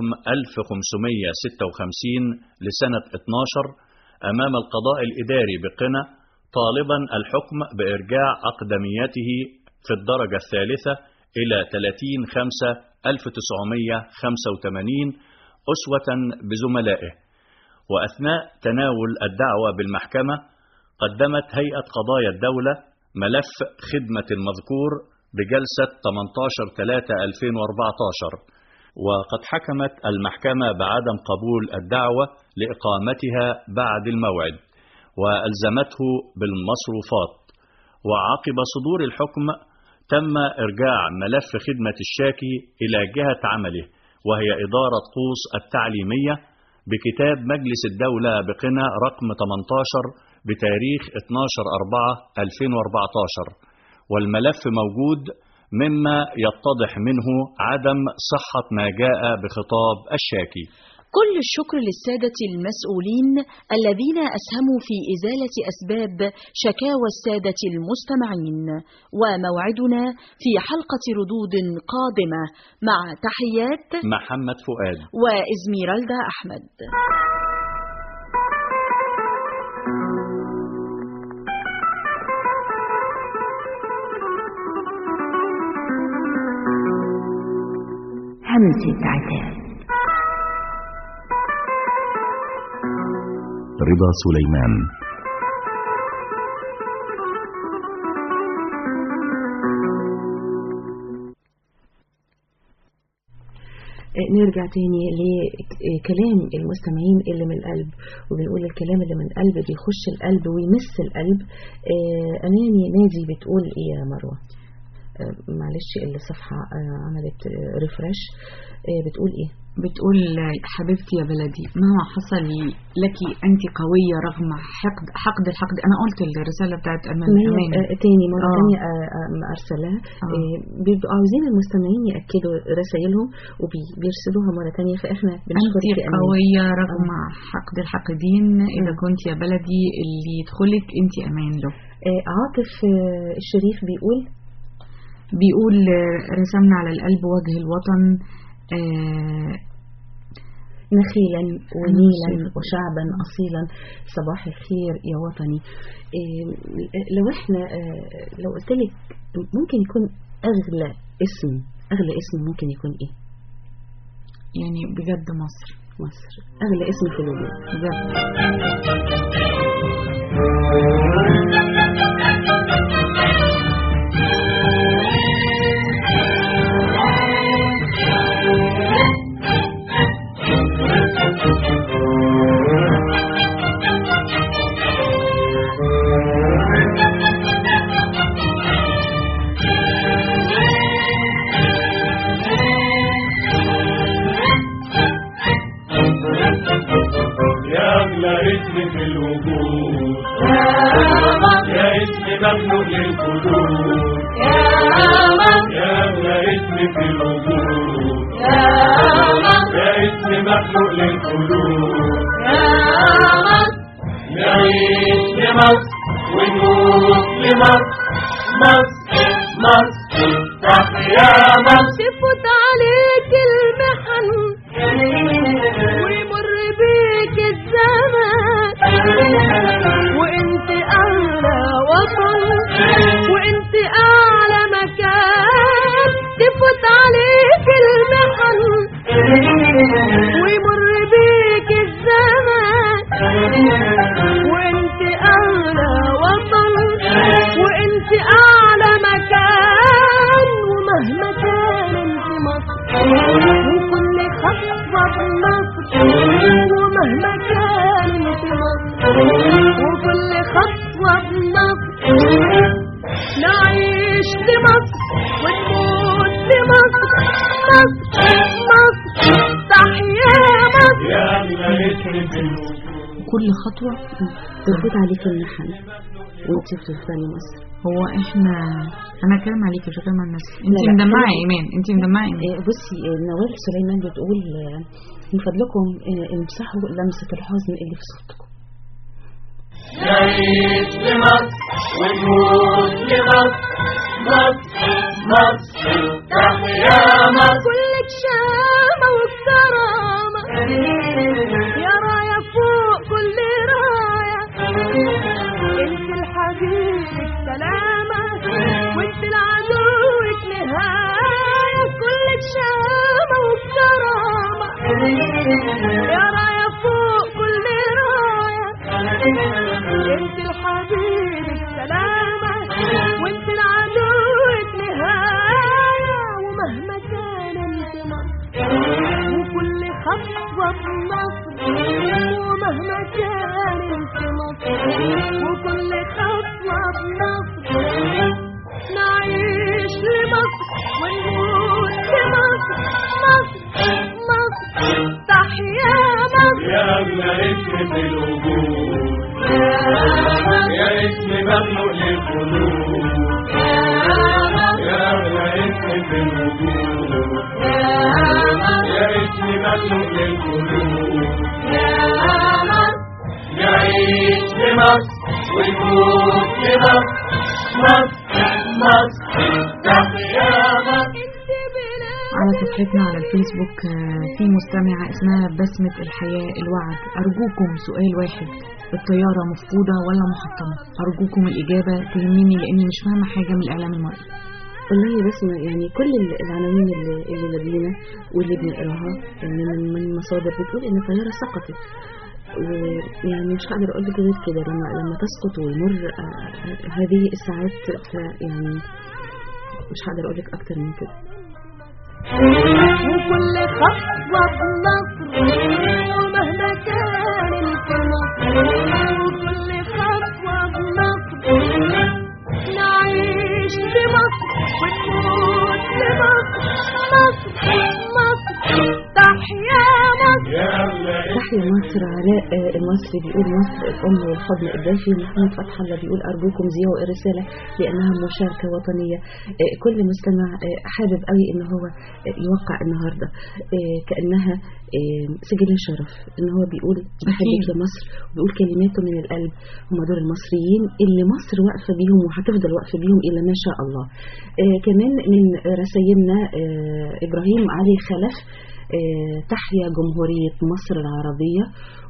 1556 لسنة 12 أمام القضاء الإداري بقنا طالبا الحكم بإرجاع أقدميته في الدرجة الثالثة إلى 30 5 1985 أسوة بزملائه وأثناء تناول الدعوة بالمحكمة قدمت هيئة قضايا الدولة ملف خدمة المذكور بجلسة 18/3/2014 وقد حكمت المحكمة بعدم قبول الدعوة لإقامتها بعد الموعد وألزمته بالمصروفات وعقب صدور الحكم تم إرجاع ملف خدمة الشاكي إلى جهة عمله وهي إدارة قوس التعليمية بكتاب مجلس الدولة بقنا رقم 18 بتاريخ 12/4/2014 والملف موجود مما يتضح منه عدم صحة ما جاء بخطاب الشاكي كل الشكر للسادة المسؤولين الذين أسهموا في إزالة أسباب شكاوى السادة المستمعين وموعدنا في حلقة ردود قادمة مع تحيات محمد فؤاد وإزميرالدا أحمد همسة عتاب رضا سليمان نرجع تاني لكلام المستمعين اللي من القلب وبنقول الكلام اللي من القلب بيخش القلب ويمس القلب آه، أماني نادي بتقول إيه يا مروة آه، معلش الصفحة آه، عملت ريفرش بتقول إيه بتقول حبيبتي يا بلدي مهما حصل لك أنت قوية رغم حقد حقد الحقد أنا قلت الرسالة بتاعت أمان ما هي أمان. آه، تاني مرة آه. تانية آه، آه، أرسلها آه، بيبقوا عاوزين المستمعين يأكدوا رسائلهم وبيرسلوها مرة تانية فإحنا أنت بنشكرك يا أماني. قوية رغم حقد الحاقدين إذا كنت يا بلدي اللي يدخلك أنت أمان له آه، عاطف آه، الشريف بيقول بيقول آه، رسمنا على القلب وجه الوطن آه، نخيلا ونيلا وشعبا أصيلا صباح الخير يا وطني إيه، لو احنا آه، لو قلت لك ممكن يكون أغلى اسم أغلى اسم ممكن يكون إيه؟ يعني بجد مصر مصر أغلى اسم في الوجود بجد يا أغلى اسم في الوجود يا اسم مملوك للقلوب يا أغلى اسم في الوجود يا اسم مخلوق للقلوب نعيش لمصر ونموت لمصر مصر مصر تحيا مصر تفوت عليك المحن ويمر بيك الزمان وانت اعلى وطن وانت اعلى مكان تفوت عليك المحن ويمر بيك الزمان وانت اعلى وطن وانت اعلى مكان ومهما كان انت مصر وكل خطوة بمصر ومهما كان انت مصر وكل خطوة بمصر نعيش لمصر ونموت لمصر مصر مصر تحيا مصر يا أغلى اسم في الوجود كل خطوة تربط عليك المحن وانت بتفضلي مصر هو احنا انا كلام عليك مش كلام على الناس انت لا، لا، مدمعه كلام- يا ايمان انت مدمعه يا إيمان. إيه، بصي إيه، نوال سليمان بتقول آه، من فضلكم آه، امسحوا لمسة الحزن اللي في صوتكم نعيش لمصر ونموت لمصر مصر مصر تحيا مصر كلك شامة وكرامة يا راية فوق كل راية انت الحبيب سلامة وانت العدوك نهاية كلك شامة وكرامة يا راية فوق كل راية انت الحبيب السلامة وانت العدوك نهاية ومهما كان انت مصر وكل خطوة بمصر ومهما كان انت مصر وكل خطوة بمصر نعيش لمصر ونموت لمصر مصر مصر تحيا مصر يا أغلى اسم في الوجود يا اسم مخلوق للقلوب يا أغلى اسم في الوجود يا اسم مخلوق للقلوب نعيش لمصر ونموت لمصر مصر مصر تحيا مصر على صفحتنا على الفيسبوك آه، في مستمعة اسمها بسمة الحياة الوعد أرجوكم سؤال واحد الطيارة مفقودة ولا محطمة أرجوكم الإجابة تهمني لأني مش فاهمة حاجة من الإعلام المرئي والله بس ما- يعني كل ال- العناوين اللي, اللي لدينا واللي بنقراها يعني من, من مصادر بتقول ان الطياره سقطت ويعني مش هقدر اقول لك غير كده لما لما تسقط ويمر آه، هذه الساعات ف- يعني مش هقدر اقول لك اكتر من كده وكل خطوة بنصر ومهما كان الفرص وكل خطوة بنصر نعيش لمصر ونموت لمصر مصر مصر تحيا مصر تحيا مصر علاء آه، المصري بيقول مصر الأم والحضن الدافي محمود فتح الله بيقول أرجوكم زيوا الرسالة لأنها مشاركة وطنية آه، كل مستمع آه، حابب قوي إن هو آه، يوقع النهاردة آه، كأنها آه، سجل شرف إن هو بيقول بحبك يا مصر وبيقول كلماته من القلب هم دول المصريين اللي مصر واقفة بيهم وهتفضل واقفة بيهم إلى ما شاء الله آه، كمان من رسائلنا آه، إبراهيم علي خلف آه، تحيا جمهورية مصر العربية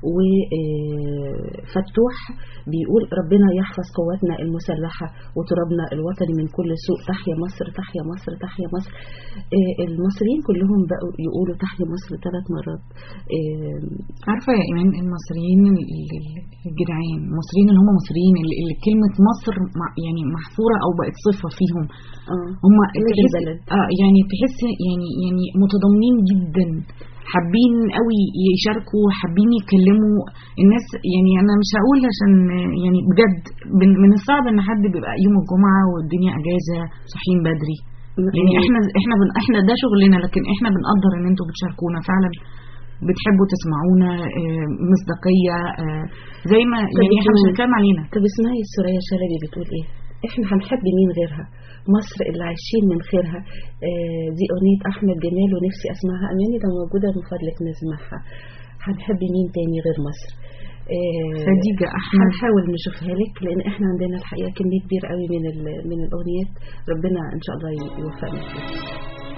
وفتوح بيقول ربنا يحفظ قواتنا المسلحة وترابنا الوطني من كل سوء تحيا مصر تحيا مصر تحيا مصر آه، المصريين كلهم بقوا يقولوا تحيا مصر ثلاث مرات آه، عارفة يا إيمان المصريين ال- ال- الجدعان المصريين اللي هم مصريين اللي, اللي كلمة مصر مع- يعني محفورة أو بقت صفة فيهم هم ولاد تحس البلد. اه يعني تحس يعني يعني متضامنين جدا حابين قوي يشاركوا حابين يتكلموا الناس يعني انا مش هقول عشان يعني بجد من- من الصعب ان حد بيبقى يوم الجمعه والدنيا اجازه صاحيين بدري يعني احنا احنا بن احنا ده شغلنا لكن احنا بنقدر ان انتوا بتشاركونا فعلا بتحبوا تسمعونا آه، مصداقيه آه، زي ما يعني احنا مش هنتكلم علينا طب اسمعي سوريا شلبي بتقول ايه احنا هنحب مين غيرها مصر اللي عايشين من خيرها آه دي اغنية احمد جمال ونفسي اسمعها اماني لو موجودة من فضلك نسمعها هنحب مين تاني غير مصر آه خديجة أحمد. هنحاول نشوفها لك لان احنا عندنا الحقيقة كمية كبير قوي من ال- من الاغنيات ربنا ان شاء الله يوفقنا فيها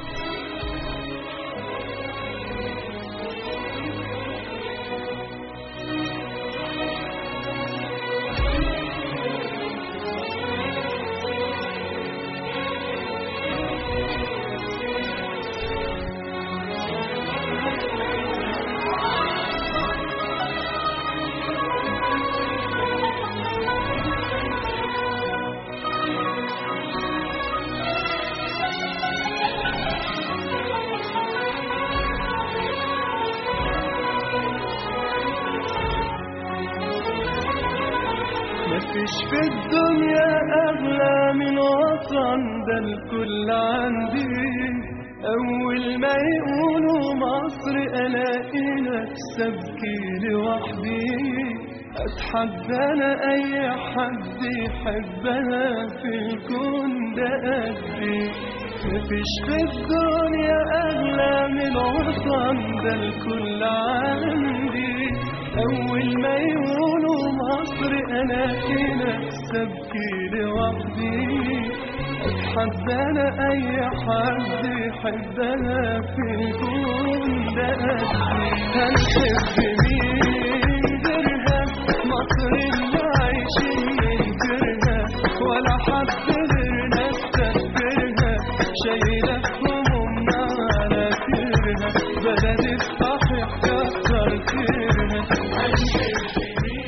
مفيش في الدنيا أغلى من وطن ده الكل عندي أول ما يقولوا مصر ألاقي نفسي أبكي لوحدي أتحدى أنا أي حد يحبها في الكون ده قدي مفيش في الدنيا أغلى من وطن ده الكل عندي أول ما يقولوا مصر ألاقي نفسي أبكي لوحدي أتحدى أنا أي حد يحبها في الكون ده قدي هنحب مين غيرها مصر اللي عايشين من غيرها ولا حد غيرنا استغفرها شايلة همومنا على كرها بلد الصحيح كتر خيرها هنحب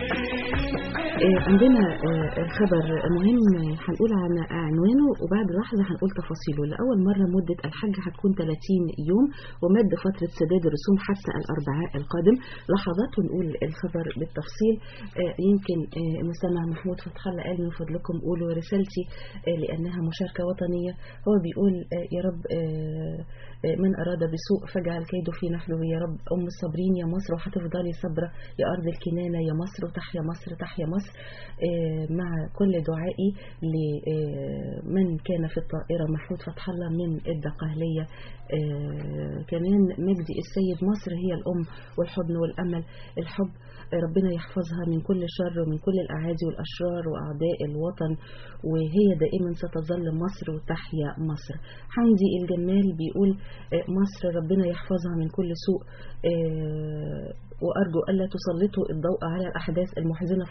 آه، عندنا آه، الخبر مهم هنقول عن عنوانه وبعد لحظة هنقول تفاصيله لأول مرة مدة الحج هتكون 30 يوم ومد فترة سداد الرسوم حتى الأربعاء القادم لحظات ونقول الخبر بالتفصيل آه، يمكن آه، المستمع محمود فتح الله قال من فضلكم قولوا رسالتي آه، لأنها مشاركة وطنية هو بيقول آه، يا رب آه، آه، من أراد بسوء فاجعل كيده في نحره يا رب أم الصابرين يا مصر وهتفضلي صبرة يا أرض الكنانة يا مصر وتحيا مصر تحيا مصر آه، مع كل دعائي لمن كان في الطائرة محمود فتح الله من الدقهلية آه، كمان مجدي السيد مصر هي الأم والحضن والأمل الحب ربنا يحفظها من كل شر ومن كل الأعادي والأشرار وأعداء الوطن وهي دائما ستظل مصر وتحيا مصر حمدي الجمال بيقول آه، مصر ربنا يحفظها من كل سوء آه، وأرجو ألا تسلطوا الضوء على الأحداث المحزنة فقط ولكن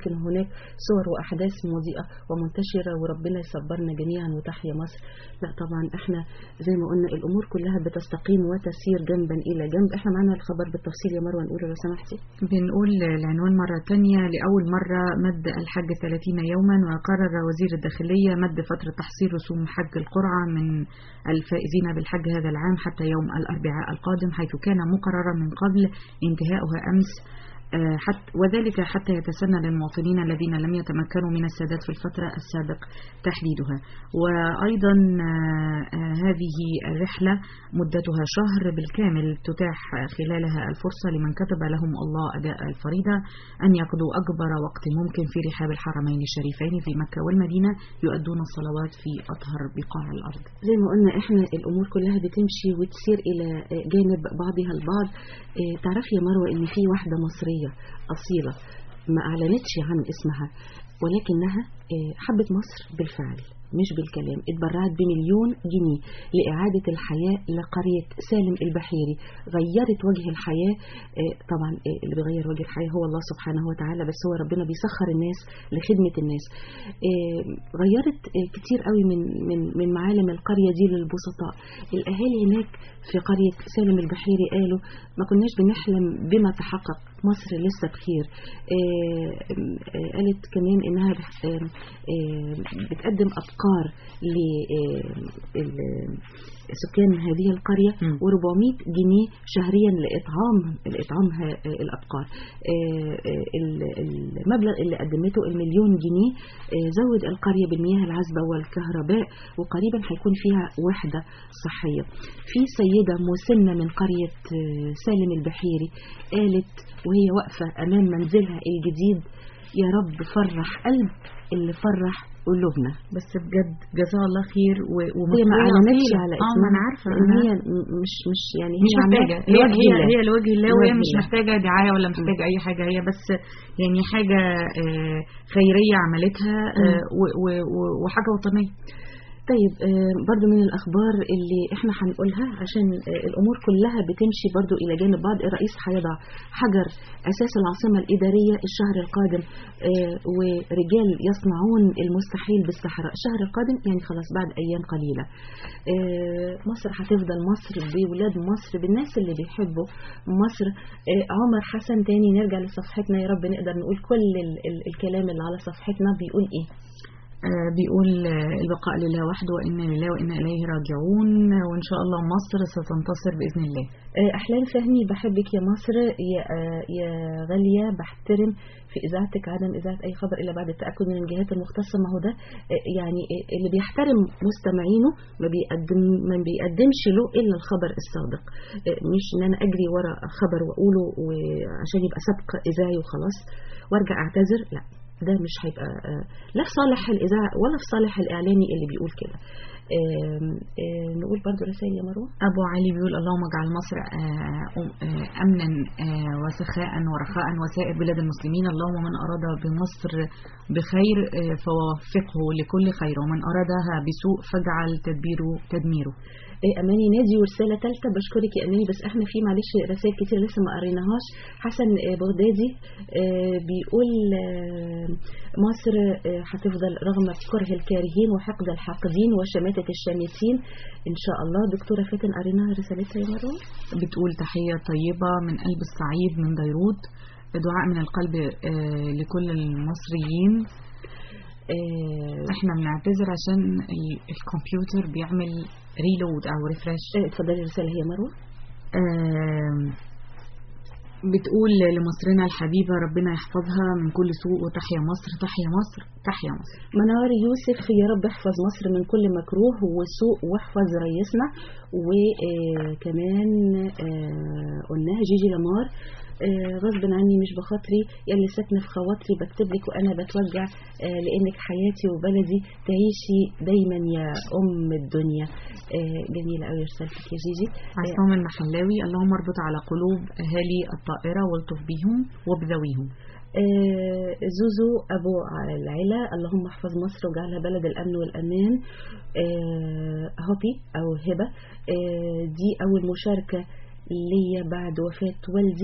ولكن هناك صور وأحداث مضيئة ومنتشرة وربنا يصبرنا جميعا وتحيا مصر لا طبعا احنا زي ما قلنا الأمور كلها بتستقيم وتسير جنبا إلى جنب احنا معنا الخبر بالتفصيل يا مروة نقوله لو سمحتي بنقول العنوان مرة تانية لأول مرة مد الحج 30 يوما وقرر وزير الداخلية مد فترة تحصيل رسوم حج القرعة من الفائزين بالحج هذا العام حتى يوم الأربعاء القادم حيث كان مقررا من قبل انتهاؤها أمس آه، حتى وذلك حتى يتسنى للمواطنين الذين لم يتمكنوا من السداد في الفترة السابق تحديدها وأيضا آه، آه، هذه الرحلة مدتها شهر بالكامل تتاح خلالها الفرصة لمن كتب لهم الله أداء الفريضة أن يقضوا أكبر وقت ممكن في رحاب الحرمين الشريفين في مكة والمدينة يؤدون الصلوات في أطهر بقاع الأرض زي ما قلنا احنا الامور كلها بتمشي وتسير الى جانب بعضها البعض اه، تعرفي يا مروه ان في واحده مصريه اصيله ما اعلنتش عن اسمها ولكنها اه، حبت مصر بالفعل مش بالكلام اتبرعت بمليون جنيه لإعادة الحياة لقرية سالم البحيري غيرت وجه الحياة اه، طبعا اه، اللي بيغير وجه الحياة هو الله سبحانه وتعالى بس هو ربنا بيسخر الناس لخدمة الناس اه، غيرت اه، كتير قوي من من من معالم القرية دي للبسطاء الأهالي هناك في قرية سالم البحيري قالوا ما كناش بنحلم بما تحقق مصر لسه بخير آه، آه، قالت كمان انها بح- آه، آه، بتقدم افكار لسكان هذه القرية و400 جنيه شهريا لإطعام لإطعام ه- آه، الأبقار آه، آه، ال- المبلغ اللي قدمته المليون جنيه آه، زود القرية بالمياه العذبة والكهرباء وقريبا هيكون فيها وحدة صحية في سيدة مسنة من قرية آه، سالم البحيري قالت وهي واقفة أمام منزلها الجديد يا رب فرح قلب اللي فرح قلوبنا بس بجد جزاها الله خير و- هي ما ومصرية اعلنتش أصيلة. على اه اسمها ما انا عارفه لأن أنا هي عارفة. م- مش مش يعني مش هي عاملاها محتاجة هي لوجه هي, الله. هي لوجه الله وهي لوجه مش الله. محتاجة دعاية ولا محتاجة أي حاجة هي بس يعني حاجة آه، خيرية عملتها آه، و- و- و- وحاجة وطنية طيب آه، برضو من الأخبار اللي احنا هنقولها عشان آه، الأمور كلها بتمشي برضو إلى جانب بعض الرئيس هيضع حجر أساس العاصمة الإدارية الشهر القادم آه، ورجال يصنعون المستحيل بالصحراء الشهر القادم يعني خلاص بعد أيام قليلة آه، مصر هتفضل مصر بولاد مصر بالناس اللي بيحبوا مصر آه، عمر حسن تاني نرجع لصفحتنا يا رب نقدر نقول كل ال- ال- الكلام اللي على صفحتنا بيقول ايه آه، بيقول آه، البقاء لله وحده وإنا لله وإنا إليه راجعون آه، وإن شاء الله مصر ستنتصر بإذن الله آه، أحلام فهمي بحبك يا مصر يا آه، يا غالية بحترم في إذاعتك عدم إذاعة أي خبر إلا بعد التأكد من الجهات المختصة ما هو ده آه، يعني آه، اللي بيحترم مستمعينه ما بيقدم ما بيقدمش له إلا الخبر الصادق آه، مش إن أنا أجري ورا خبر وأقوله وعشان يبقى سبق إذاعي وخلاص وأرجع أعتذر لا ده مش هيبقى آه، لا في صالح الإذاعة ولا في صالح الإعلامي اللي بيقول كده آم، آه، نقول برضو رسائل يا مروة أبو علي بيقول اللهم اجعل مصر آه، أم- آه، أمنا آه، وسخاء ورخاء وسائر بلاد المسلمين اللهم من أراد بمصر بخير آه، فوفقه لكل خير ومن أرادها بسوء فاجعل تدبيره تدميره إيه أماني نادي ورسالة ثالثة بشكرك يا أماني بس احنا في معلش رسائل كتير لسه ما قريناهاش حسن آه، بغدادي آه، بيقول آه، مصر آه، هتفضل رغم كره الكارهين وحقد الحاقدين وشماتة الشامتين إن شاء الله دكتورة فاتن قريناها رسالتها يا مروة بتقول تحية طيبة من قلب الصعيد من بيروت دعاء من القلب آه، لكل المصريين احنا بنعتذر عشان ال- الكمبيوتر بيعمل ريلود او ريفرش اتفضلي الرسالة هي مروة بتقول لمصرنا الحبيبة ربنا يحفظها من كل سوء وتحيا مصر تحيا مصر تحيا مصر منار يوسف يا رب احفظ مصر من كل مكروه وسوء واحفظ رئيسنا وكمان قلناها جيجي لمار آه، غصب عني مش بخاطري يلي ساكنه في خواطري بكتب لك وانا بتوجع آه، لانك حياتي وبلدي تعيشي دايما يا ام الدنيا آه، جميله قوي رسالتك يا جيجي عصام المحلاوي اللهم اربط على قلوب اهالي الطائرة والطف بهم وبذويهم آه، زوزو أبو العلا اللهم احفظ مصر واجعلها بلد الأمن والأمان آه، هوبي أو هبة آه، دي أول مشاركة ليا بعد وفاة والدي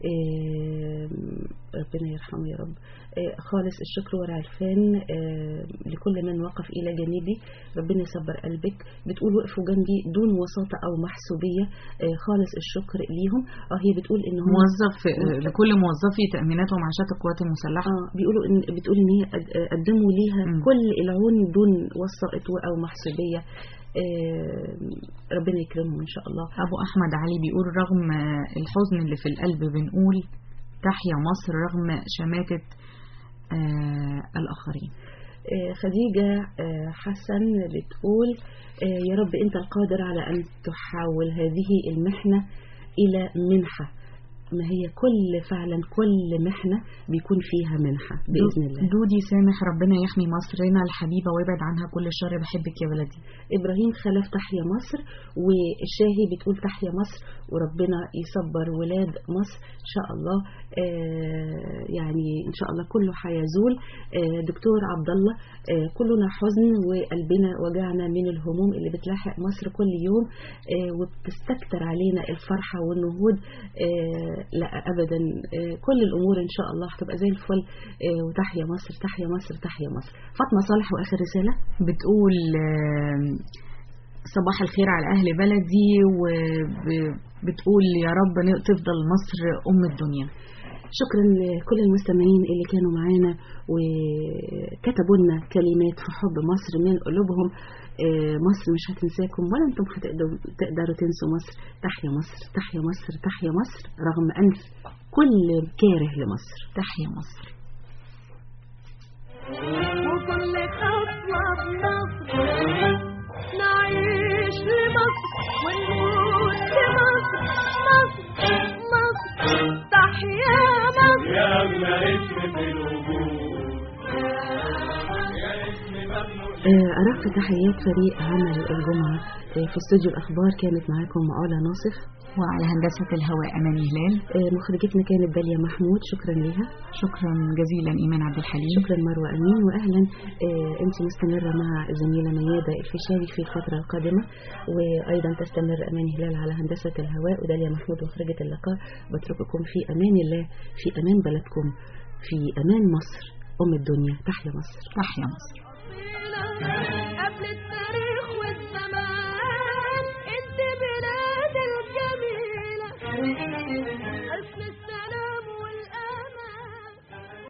آه، ربنا يرحمه يا رب آه، خالص الشكر ورعرفان آه، لكل من وقف إلى جانبي ربنا يصبر قلبك بتقول وقفوا جنبي دون وساطة أو محسوبية آه، خالص الشكر ليهم اه هي بتقول ان هم موظف لكل موظفي تأمينات ومعاشات القوات المسلحة اه بيقولوا ان بتقول ان هي قد- قدموا ليها كل العون دون وسائط او محسوبيه آه، ربنا يكرمهم ان شاء الله أبو أحمد علي بيقول رغم الحزن اللي في القلب بنقول تحيا مصر رغم شماتة آه الآخرين آه، خديجة آه، حسن بتقول آه، يا رب أنت القادر على أن تحول هذه المحنة إلى منحة ما هي كل فعلا كل محنة بيكون فيها منحة بإذن الله دودي سامح ربنا يحمي مصرنا الحبيبة ويبعد عنها كل شر بحبك يا بلدي إبراهيم خلف تحيا مصر والشاهي بتقول تحيا مصر وربنا يصبر ولاد مصر إن شاء الله آه، يعني إن شاء الله كله هيزول آه، دكتور عبد الله آه، كلنا حزن وقلبنا وجعنا من الهموم اللي بتلاحق مصر كل يوم آه، وبتستكتر علينا الفرحة والنهوض آه، لا أبدا آه، كل الأمور إن شاء الله هتبقى زي الفل آه، وتحيا مصر تحيا مصر تحيا مصر فاطمة صالح وآخر رسالة بتقول آه، صباح الخير على أهل بلدي وبتقول يا رب تفضل مصر أم الدنيا شكرا لكل المستمعين اللي كانوا معانا وكتبوا لنا كلمات في حب مصر من قلوبهم آه، مصر مش هتنساكم ولا انتم هتقدروا تقدروا تنسوا مصر تحيا مصر تحيا مصر تحيا مصر رغم انف كل كاره لمصر تحيا مصر وكل خطوة بمصر نعيش لمصر ونموت لمصر مصر مصر تحيا مصر يا أغلى اسم في الوجود يا اسم ممنوع آه، أرق تحيات فريق عمل الجمعة آه، في استوديو الأخبار كانت معاكم علا ناصف وعلى هندسة الهواء أماني هلال آه، مخرجتنا كانت داليا محمود شكرا ليها شكرا جزيلا إيمان عبد الحليم شكرا مروة أمين وأهلا آه، أنت مستمرة مع زميلة ميادة الفيشاوي في الفترة القادمة وأيضا تستمر أمان هلال على هندسة الهواء وداليا محمود مخرجة اللقاء بترككم في أمان الله في أمان بلدكم في أمان مصر أم الدنيا تحيا مصر تحيا مصر قبل التاريخ